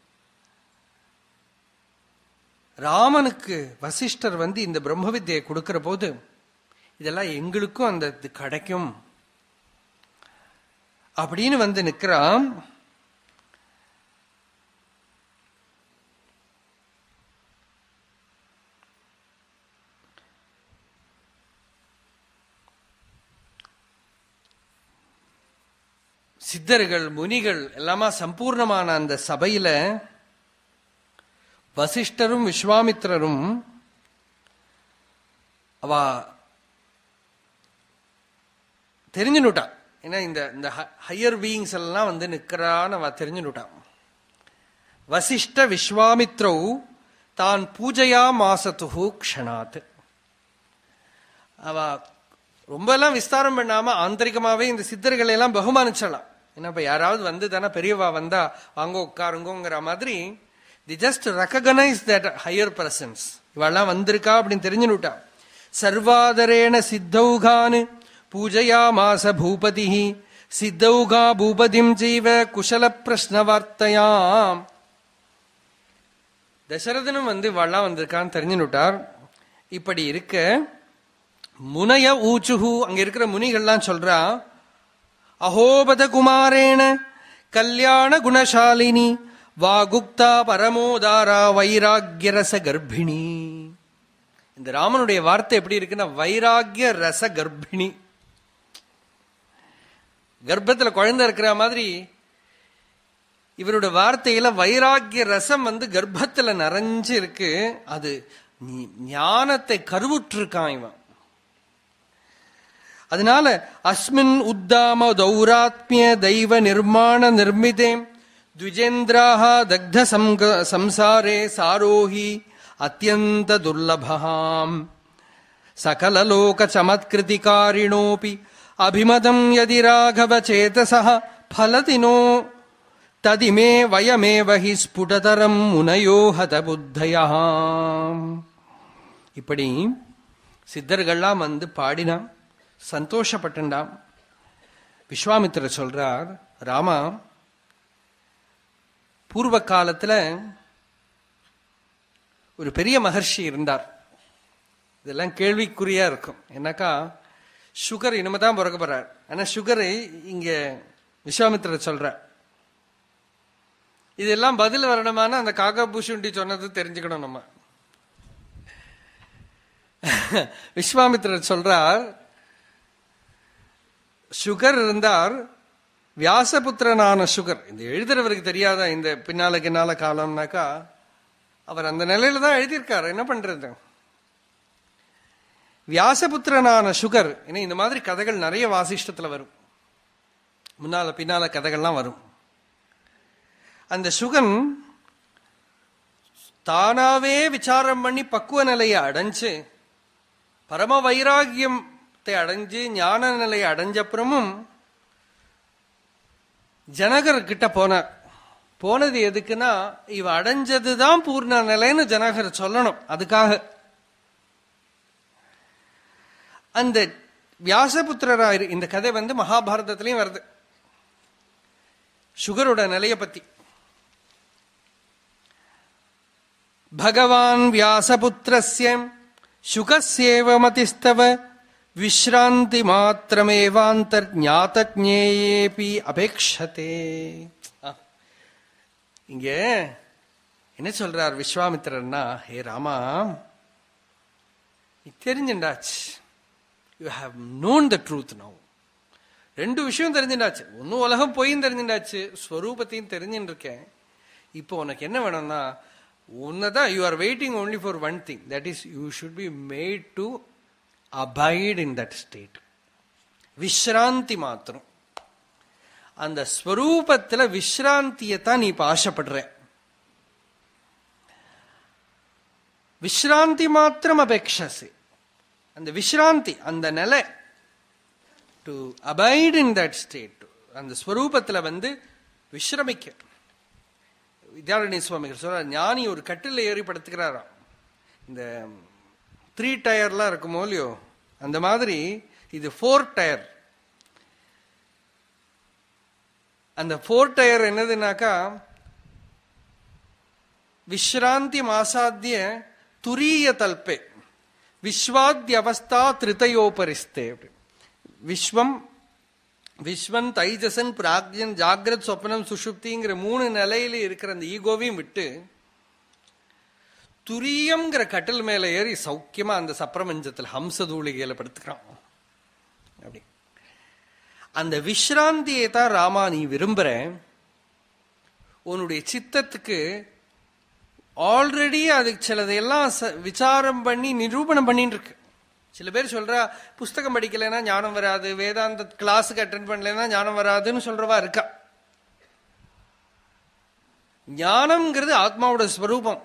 Speaker 1: ராமனுக்கு வசிஷ்டர் வந்து இந்த பிரம்ம வித்தியை கொடுக்கிற போது இதெல்லாம் எங்களுக்கும் அந்த இது கிடைக்கும் அப்படின்னு வந்து நிக்கிறான் சித்தர்கள் முனிகள் எல்லாமா சம்பூர்ணமான அந்த சபையில வசிஷ்டரும் விஸ்வாமித்திரரும் அவ தெரிஞ்சுனுட்டா ஏன்னா இந்த இந்த ஹையர் பீயிங்ஸ் எல்லாம் வந்து நிக்கிறான்னு அவ தெரிஞ்சுனுட்டா வசிஷ்ட விஸ்வாமித்ரௌ தான் பூஜையா மாசத்துஹு க்ஷணாத் அவ ரொம்ப எல்லாம் விஸ்தாரம் பண்ணாம ஆந்தரிகமாவே இந்த சித்தர்களை எல்லாம் பகுமானிச்சலாம் ஏன்னா இப்ப யாராவது வந்து தானே பெரியவா வந்தா வாங்க உட்காருங்கோங்கிற மாதிரி the just recognise that higher persons இவெல்லாம் வந்திருக்கா அப்படின்னு தெரிஞ்சுனுட்டா சர்வாதரேண சித்தௌகான் பூஜையா மாச பூபதி சித்தௌகா பூபதிம் ஜீவ குஷல பிரஷ்ன வார்த்தையாம் தசரதனும் வந்து இவெல்லாம் வந்திருக்கான்னு தெரிஞ்சுனுட்டார் இப்படி இருக்க முனைய ஊச்சுஹு அங்க இருக்கிற முனிகள்லாம் சொல்றா அஹோபத குமாரேண கல்யாண குணசாலினி வாகுப்தா பரமோதாரா வைராகிய கர்ப்பிணி இந்த ராமனுடைய வார்த்தை எப்படி இருக்குன்னா வைராகிய ரச கர்ப்பிணி கர்ப்பத்துல குழந்தை இருக்கிற மாதிரி இவரோட வார்த்தையில வைராகிய ரசம் வந்து கர்ப்பத்துல நிறைஞ்சு இருக்கு அது ஞானத்தை கருவுற்றிருக்கான் இவன் அதனால அஸ்மின் உத்தாம தௌராத்மிய தெய்வ நிர்மாண நிர்மிதே த்விஜேந்திராக தக்த சம்சாரே சாரோஹி அத்தியந்த துர்லபாம் சகலலோக சமத்கிருதிகாரிணோபி அபிமதம் யதி ராகவ சேதசா ஃபலதினோ ததிமே வயமேவ ஹி ஸ்புடதரம் முனையோ ஹத புத்தயா இப்படி சித்தர்கள்லாம் வந்து பாடினா சந்தோஷப்பட்டுண்டாம் விஸ்வாமித்திரர் சொல்றார் ராமா பூர்வ காலத்துல ஒரு பெரிய மகர்ஷி இருந்தார் இதெல்லாம் கேள்விக்குறியா இருக்கும் என்னக்கா சுகர் இனிமேதான் பிறக்க போறார் ஆனா சுகரை இங்க விஸ்வாமித்திரர் சொல்ற இதெல்லாம் பதில் வரணுமான அந்த காக்கா பூஷுண்டி சொன்னது தெரிஞ்சுக்கணும் நம்ம விஸ்வாமித்திரர் சொல்றார் சுகர் இருந்தார் வியாசபுத்திரனான சுகர் இந்த எழுதுறவருக்கு தெரியாதா இந்த பின்னால கின்னால காலம்னாக்கா அவர் அந்த நிலையில தான் எழுதியிருக்காரு என்ன பண்றது வியாசபுத்திரனான சுகர் ஏன்னா இந்த மாதிரி கதைகள் நிறைய வாசிஷ்டத்துல வரும் முன்னால பின்னால கதைகள்லாம் வரும் அந்த சுகன் தானாவே விசாரம் பண்ணி பக்குவ நிலையை அடைஞ்சு பரம வைராகியத்தை அடைஞ்சு ஞான நிலையை அடைஞ்சப்புறமும் ஜனகர் கிட்ட போனார் போனது எதுக்குன்னா இவ அடைஞ்சதுதான் பூர்ண நிலைன்னு ஜனகர் சொல்லணும் அதுக்காக அந்த வியாசபுத்திரரா இந்த கதை வந்து மகாபாரதத்திலையும் வருது சுகரோட நிலைய பத்தி பகவான் வியாசபுத்திரஸ்ய சுகஸ்யேவ மதிஸ்தவ விஸ்ராந்தி மாத்திரமேவாந்தர் ஞாத்தஜேயேபி அபேக்ஷதே இங்க என்ன சொல்றார் விஸ்வாமித்திரன்னா ஹே ராமா தெரிஞ்சுண்டாச்சு you have known the truth no ரெண்டு விஷயம் தெரிஞ்சுட்டாச்சு ஒன்னும் உலகம் பொய்யும் தெரிஞ்சுட்டாச்சு ஸ்வரூபத்தையும் தெரிஞ்சுட்டு இருக்கேன் இப்போ உனக்கு என்ன வேணும்னா உன்னதான் you are waiting only for one thing that is you should be made to abide in that state விஸ்ராந்தி மாத்திரம் அந்த ஸ்வரூபத்துல விஸ்ராந்தியை தான் நீ இப்ப ஆசைப்படுற விஸ்ராந்தி மாத்திரம் அபேக்ஷசி அந்த விஸ்ராந்தி அந்த நிலை to abide in that state அந்த ஸ்வரூபத்துல வந்து விஸ்ரமிக்க வித்யாரணி சுவாமிகள் சொல்ற ஞானி ஒரு கட்டில் ஏறி படுத்துக்கிறாராம் இந்த த்ரீ டயர்லாம் இருக்குமோ இல்லையோ அந்த மாதிரி இது ஃபோர் டயர் அந்த ஃபோர் டயர் என்னதுனாக்கா விஸ்ராந்தி மாசாத்திய துரிய தல்பே விஸ்வாத்திய அவஸ்தா திருத்தயோபரிஸ்தே விஸ்வம் விஸ்வன் தைஜசன் பிராக்யன் ஜாகிரத் சொப்னம் சுஷுப்திங்கிற மூணு நிலையில இருக்கிற அந்த ஈகோவையும் விட்டு துரியம்ங்கிற கட்டில் மேல ஏறி சௌக்கியமா அந்த சப்ரமஞ்சத்துல ஹம்ச தூளிகையில படுத்துக்கிறான் அப்படி அந்த விஸ்ராந்தியை தான் ராமா நீ விரும்புற உன்னுடைய சித்தத்துக்கு ஆல்ரெடி அதுக்கு சிலதையெல்லாம் ச- விசாரம் பண்ணி நிரூபணம் பண்ணிட்டு இருக்கு சில பேர் சொல்றா புஸ்தகம் படிக்கலைன்னா ஞானம் வராது வேதாந்த கிளாஸுக்கு அட்டென்ட் பண்ணலைன்னா ஞானம் வராதுன்னு சொல்றவா இருக்கா ஞானம்ங்கிறது ஆத்மாவோட ஸ்வரூபம்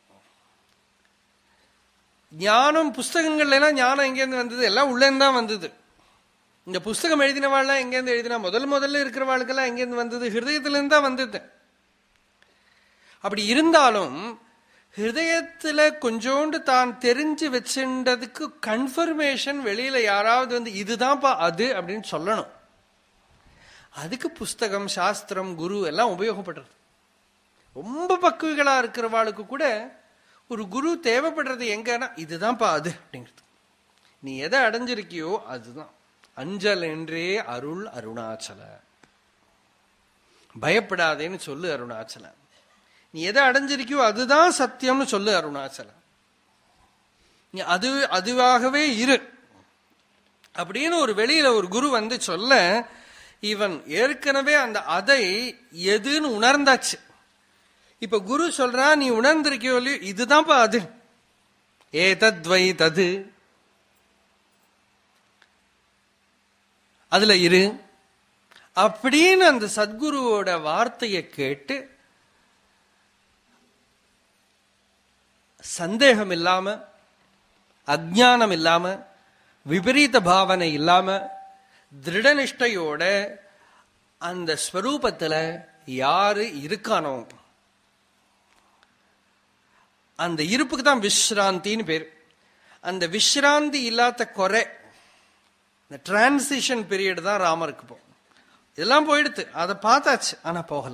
Speaker 1: ஞானம் புஸ்தகங்கள்ல எல்லாம் ஞானம் எங்கேருந்து வந்தது எல்லாம் உள்ளேருந்து தான் வந்தது இந்த புஸ்தகம் எழுதினவாள்லாம் எங்கேருந்து எழுதினா முதல் முதல்ல இருக்கிறவாளுக்கெல்லாம் எங்கேருந்து வந்தது ஹிருதயத்திலேருந்து தான் வந்தது அப்படி இருந்தாலும் ஹிருதயத்துல கொஞ்சோண்டு தான் தெரிஞ்சு வச்சுன்றதுக்கு கன்ஃபர்மேஷன் வெளியில யாராவது வந்து இதுதான்ப்பா அது அப்படின்னு சொல்லணும் அதுக்கு புஸ்தகம் சாஸ்திரம் குரு எல்லாம் உபயோகப்படுறது ரொம்ப பக்குவிகளா இருக்கிறவாளுக்கு கூட ஒரு குரு தேவைப்படுறது எங்கன்னா இதுதான்ப்பா அது அப்படிங்கிறது நீ எதை அடைஞ்சிருக்கியோ அதுதான் அஞ்சல் என்றே அருள் அருணாச்சல பயப்படாதேன்னு சொல்லு அருணாச்சல நீ எதை அடைஞ்சிருக்கியோ அதுதான் சத்தியம்னு சொல்லு அருணாச்சல நீ அது அதுவாகவே இரு அப்படின்னு ஒரு வெளியில ஒரு குரு வந்து சொல்ல இவன் ஏற்கனவே அந்த அதை எதுன்னு உணர்ந்தாச்சு இப்ப குரு சொல்றா நீ உணர்ந்திருக்கியோ இல்லையோ இதுதான்ப்பா அது ஏ தத்வை தது அதுல இரு அப்படின்னு அந்த சத்குருவோட வார்த்தையை கேட்டு சந்தேகம் இல்லாம அஜானம் இல்லாம விபரீத பாவனை இல்லாம திருடநிஷ்டையோட அந்த ஸ்வரூபத்துல யாரு இருக்கானோ அந்த இருப்புக்கு தான் விஸ்ராந்தின்னு பேர் அந்த விஸ்ராந்தி இல்லாத குறை இந்த டிரான்சிஷன் பீரியட் தான் ராமருக்கு போ இதெல்லாம் போயிடுத்து அதை பார்த்தாச்சு ஆனா போகல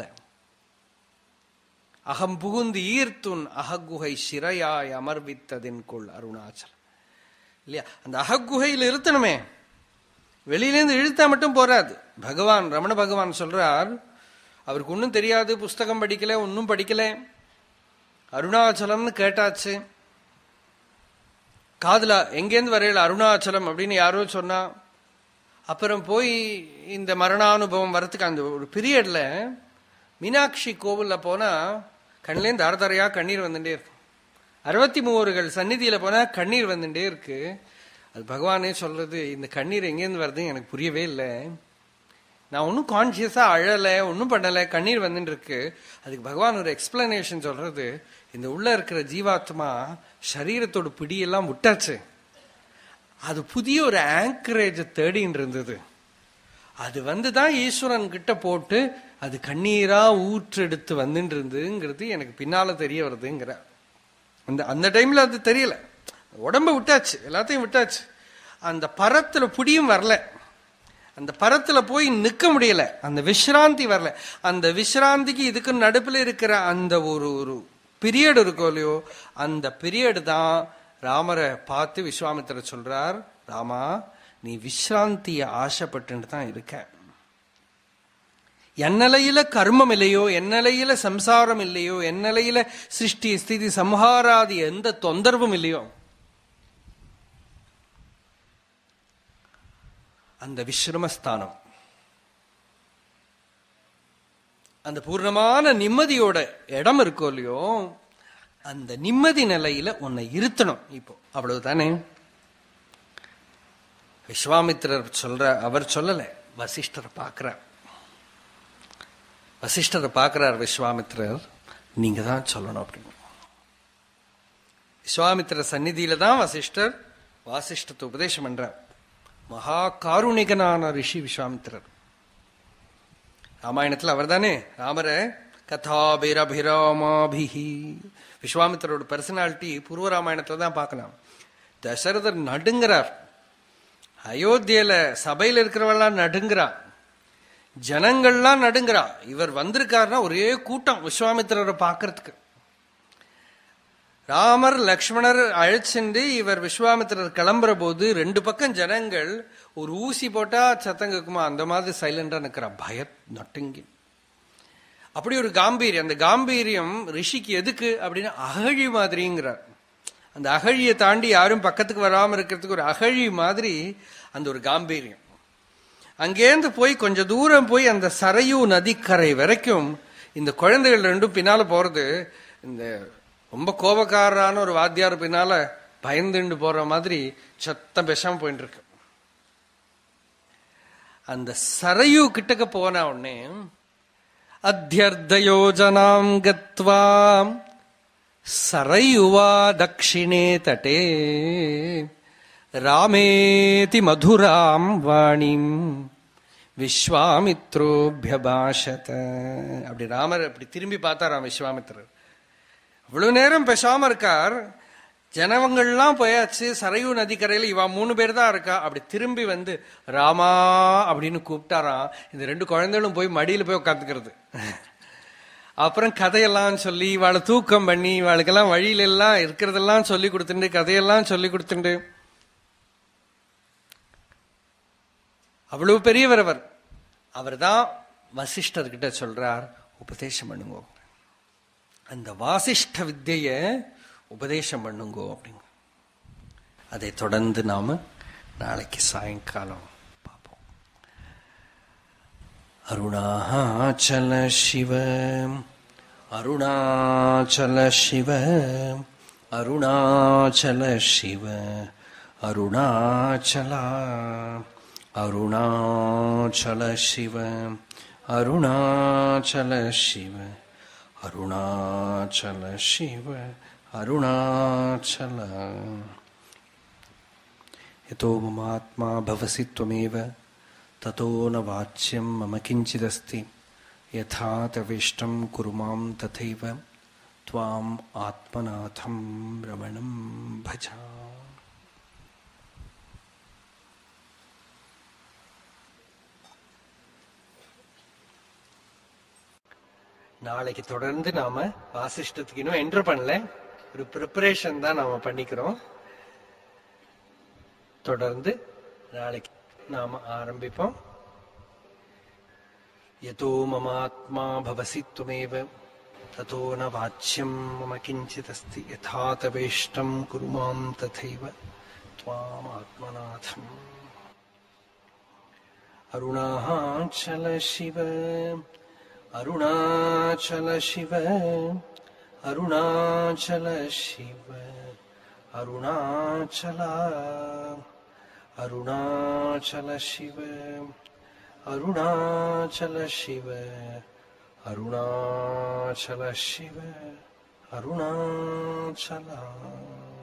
Speaker 1: அகம் புகுந்து ஈர்த்துன் அககுகை சிறையாய் அமர்வித்ததின் கொள் அருணாச்சல் இல்லையா அந்த அககுகையில் இருத்தணுமே வெளியிலேருந்து இழுத்தா மட்டும் போராது பகவான் ரமண பகவான் சொல்றார் அவருக்கு ஒன்றும் தெரியாது புஸ்தகம் படிக்கல ஒன்றும் படிக்கல அருணாச்சலம்னு கேட்டாச்சு காதுல எங்கேருந்து வரையில அருணாச்சலம் அப்படின்னு யாரோ சொன்னா அப்புறம் போய் இந்த மரணானுபவம் வரத்துக்கு அந்த ஒரு பீரியட்ல மீனாட்சி கோவில்ல போனா கண்ணிலேருந்து தரதரையா கண்ணீர் வந்துட்டே இருக்கும் அறுபத்தி மூவர்கள் சந்நிதியில போனா கண்ணீர் வந்துட்டே இருக்கு அது பகவானே சொல்றது இந்த கண்ணீர் எங்கேருந்து வருதுன்னு எனக்கு புரியவே இல்லை நான் ஒன்றும் கான்சியஸா அழலை ஒன்றும் பண்ணலை கண்ணீர் வந்துட்டு இருக்கு அதுக்கு பகவான் ஒரு எக்ஸ்பிளனேஷன் சொல்றது இந்த உள்ள இருக்கிற ஜீவாத்மா சரீரத்தோட பிடியெல்லாம் விட்டாச்சு அது புதிய ஒரு ஆங்கரேஜ் தேடின்னு இருந்தது அது வந்து தான் ஈஸ்வரன் கிட்ட போட்டு அது கண்ணீரா ஊற்றெடுத்து வந்துட்டு இருந்ததுங்கிறது எனக்கு பின்னால தெரிய வருதுங்கிற அந்த அந்த டைம்ல அது தெரியல உடம்ப விட்டாச்சு எல்லாத்தையும் விட்டாச்சு அந்த பரத்துல புடியும் வரல அந்த பரத்துல போய் நிக்க முடியல அந்த விஸ்ராந்தி வரல அந்த விஸ்ராந்திக்கு இதுக்கு நடுப்புல இருக்கிற அந்த ஒரு ஒரு பீரியட் இருக்கோ இல்லையோ அந்த பீரியட் தான் ராமரை பார்த்து விஸ்வாமித்திரர் சொல்றார் ராமா நீ விஸ்ராந்திய ஆசைப்பட்டு தான் இருக்க என்னலையில கர்மம் இல்லையோ என்னலையில சம்சாரம் இல்லையோ என்னலையில சிருஷ்டி ஸ்திதி சம்ஹாராதி எந்த தொந்தரவும் இல்லையோ அந்த விஸ்ரமஸ்தானம் அந்த பூர்ணமான நிம்மதியோட இடம் இருக்கோ இல்லையோ அந்த நிம்மதி நிலையில உன்னை இருத்தணும் இப்போ அவ்வளவுதானே விஸ்வாமித்திரர் சொல்ற அவர் சொல்லல வசிஷ்டரை பார்க்கிறார் வசிஷ்டரை பார்க்கிறார் விஸ்வாமித்திரர் நீங்க தான் சொல்லணும் அப்படின்னு விஸ்வாமித்திர சந்நிதியில தான் வசிஷ்டர் வாசிஷ்டத்தை உபதேசம் பண்றார் மகா காருணிகனான ரிஷி விஸ்வாமித்திரர் ராமாயணத்துல அவர் தானே ராமர கதாபிரபிராமாபிஹி விஸ்வாமித்திரோட பர்சனாலிட்டி பூர்வ ராமாயணத்துல தான் பார்க்கலாம் தசரதர் நடுங்கிறார் அயோத்தியில சபையில இருக்கிறவெல்லாம் நடுங்கிறா ஜனங்கள்லாம் நடுங்கிறா இவர் வந்திருக்காருன்னா ஒரே கூட்டம் விஸ்வாமித்திரரை பார்க்கறதுக்கு ராமர் லக்ஷ்மணர் அழைச்சிண்டு இவர் விஸ்வாமித்திரர் கிளம்புற போது ரெண்டு பக்கம் ஜனங்கள் ஒரு ஊசி போட்டா சத்தம் கேட்குமா அந்த மாதிரி சைலண்டா நிக்கிறா பய நட்டுங்கி அப்படி ஒரு காம்பீரியம் அந்த காம்பீரியம் ரிஷிக்கு எதுக்கு அப்படின்னா அகழி மாதிரிங்கிறார் அந்த அகழியை தாண்டி யாரும் பக்கத்துக்கு வராம இருக்கிறதுக்கு ஒரு அகழி மாதிரி அந்த ஒரு காம்பீரியம் அங்கேருந்து போய் கொஞ்ச தூரம் போய் அந்த சரையூ நதிக்கரை வரைக்கும் இந்த குழந்தைகள் ரெண்டும் பின்னால போறது இந்த ரொம்ப கோபக்காரரான ஒரு வாத்தியார் பின்னால பயந்துண்டு போற மாதிரி சத்தம் பேசாம போயிட்டு இருக்கு அந்த சரையூ கிட்டக்க போன உடனே அத்தியர்த்தயோஜனாம் கத்வா சரையுவா தக்ஷிணே தட்டே ராமேதி மதுராம் வாணிம் விஸ்வாமித்ரோபியபாஷத அப்படி ராமர் அப்படி திரும்பி பார்த்தாராம் விஸ்வாமித்ரர் அவ்வளவு நேரம் பேசாம இருக்கார் ஜனவங்கள்லாம் போயாச்சு சரையூ நதிக்கரையில் இவா மூணு பேர் தான் இருக்கா அப்படி திரும்பி வந்து ராமா அப்படின்னு கூப்பிட்டாராம் இந்த ரெண்டு குழந்தைகளும் போய் மடியில போய் உட்காந்துக்கிறது அப்புறம் கதையெல்லாம் சொல்லி இவாளை தூக்கம் பண்ணி இவாளுக்கெல்லாம் வழியில எல்லாம் இருக்கிறதெல்லாம் சொல்லி கொடுத்துட்டு கதையெல்லாம் சொல்லி கொடுத்துட்டு அவ்வளவு பெரியவர் அவர் அவர் தான் வசிஷ்டர்கிட்ட சொல்றார் உபதேசம் பண்ணுங்க அந்த வாசிஷ்ட வித்திய உபதேசம் பண்ணுங்கோ அப்படிங்க அதை தொடர்ந்து நாம நாளைக்கு சாயங்காலம் பார்ப்போம் அருணாச்சல சிவ அருணாச்சல சிவ அருணாச்சல சிவ அருணாச்சலா அருணாச்சல சிவ அருணாச்சல சிவ அருணாச்சல சிவ அருணாச்சல यतो ममात्मा भवसि त्वमेव ततो न वाच्यं मम किञ्चिदस्ति यथा तविष्टं कुरु मां तथैव त्वाम् आत्मनाथं रमणं भजा நாளைக்கு தொடர்ந்து நாம வாசிஷ்டத்துக்கு இன்னும் என்டர் பண்ணல ஒரு ப்ரிப்பரேஷன் தான் நாம பண்ணிக்கிறோம் தொடர்ந்து நாளைக்கு நாம ஆரம்பிப்போம் யதோ மமாத்மா பவசி துமேவ ததோ ந வாச்சியம் மம கிஞ்சிதஸ்தி யதா தவேஷ்டம் குரு மாம் ததைவ त्वाम् आत्मनाथम् अरुणाचल शिव अरुणाचल शिव अरुणाचल शिव अरुणाचला अरुणाचल शिव अरुणाचल शिव अरुणाचल शिव अरुणाचला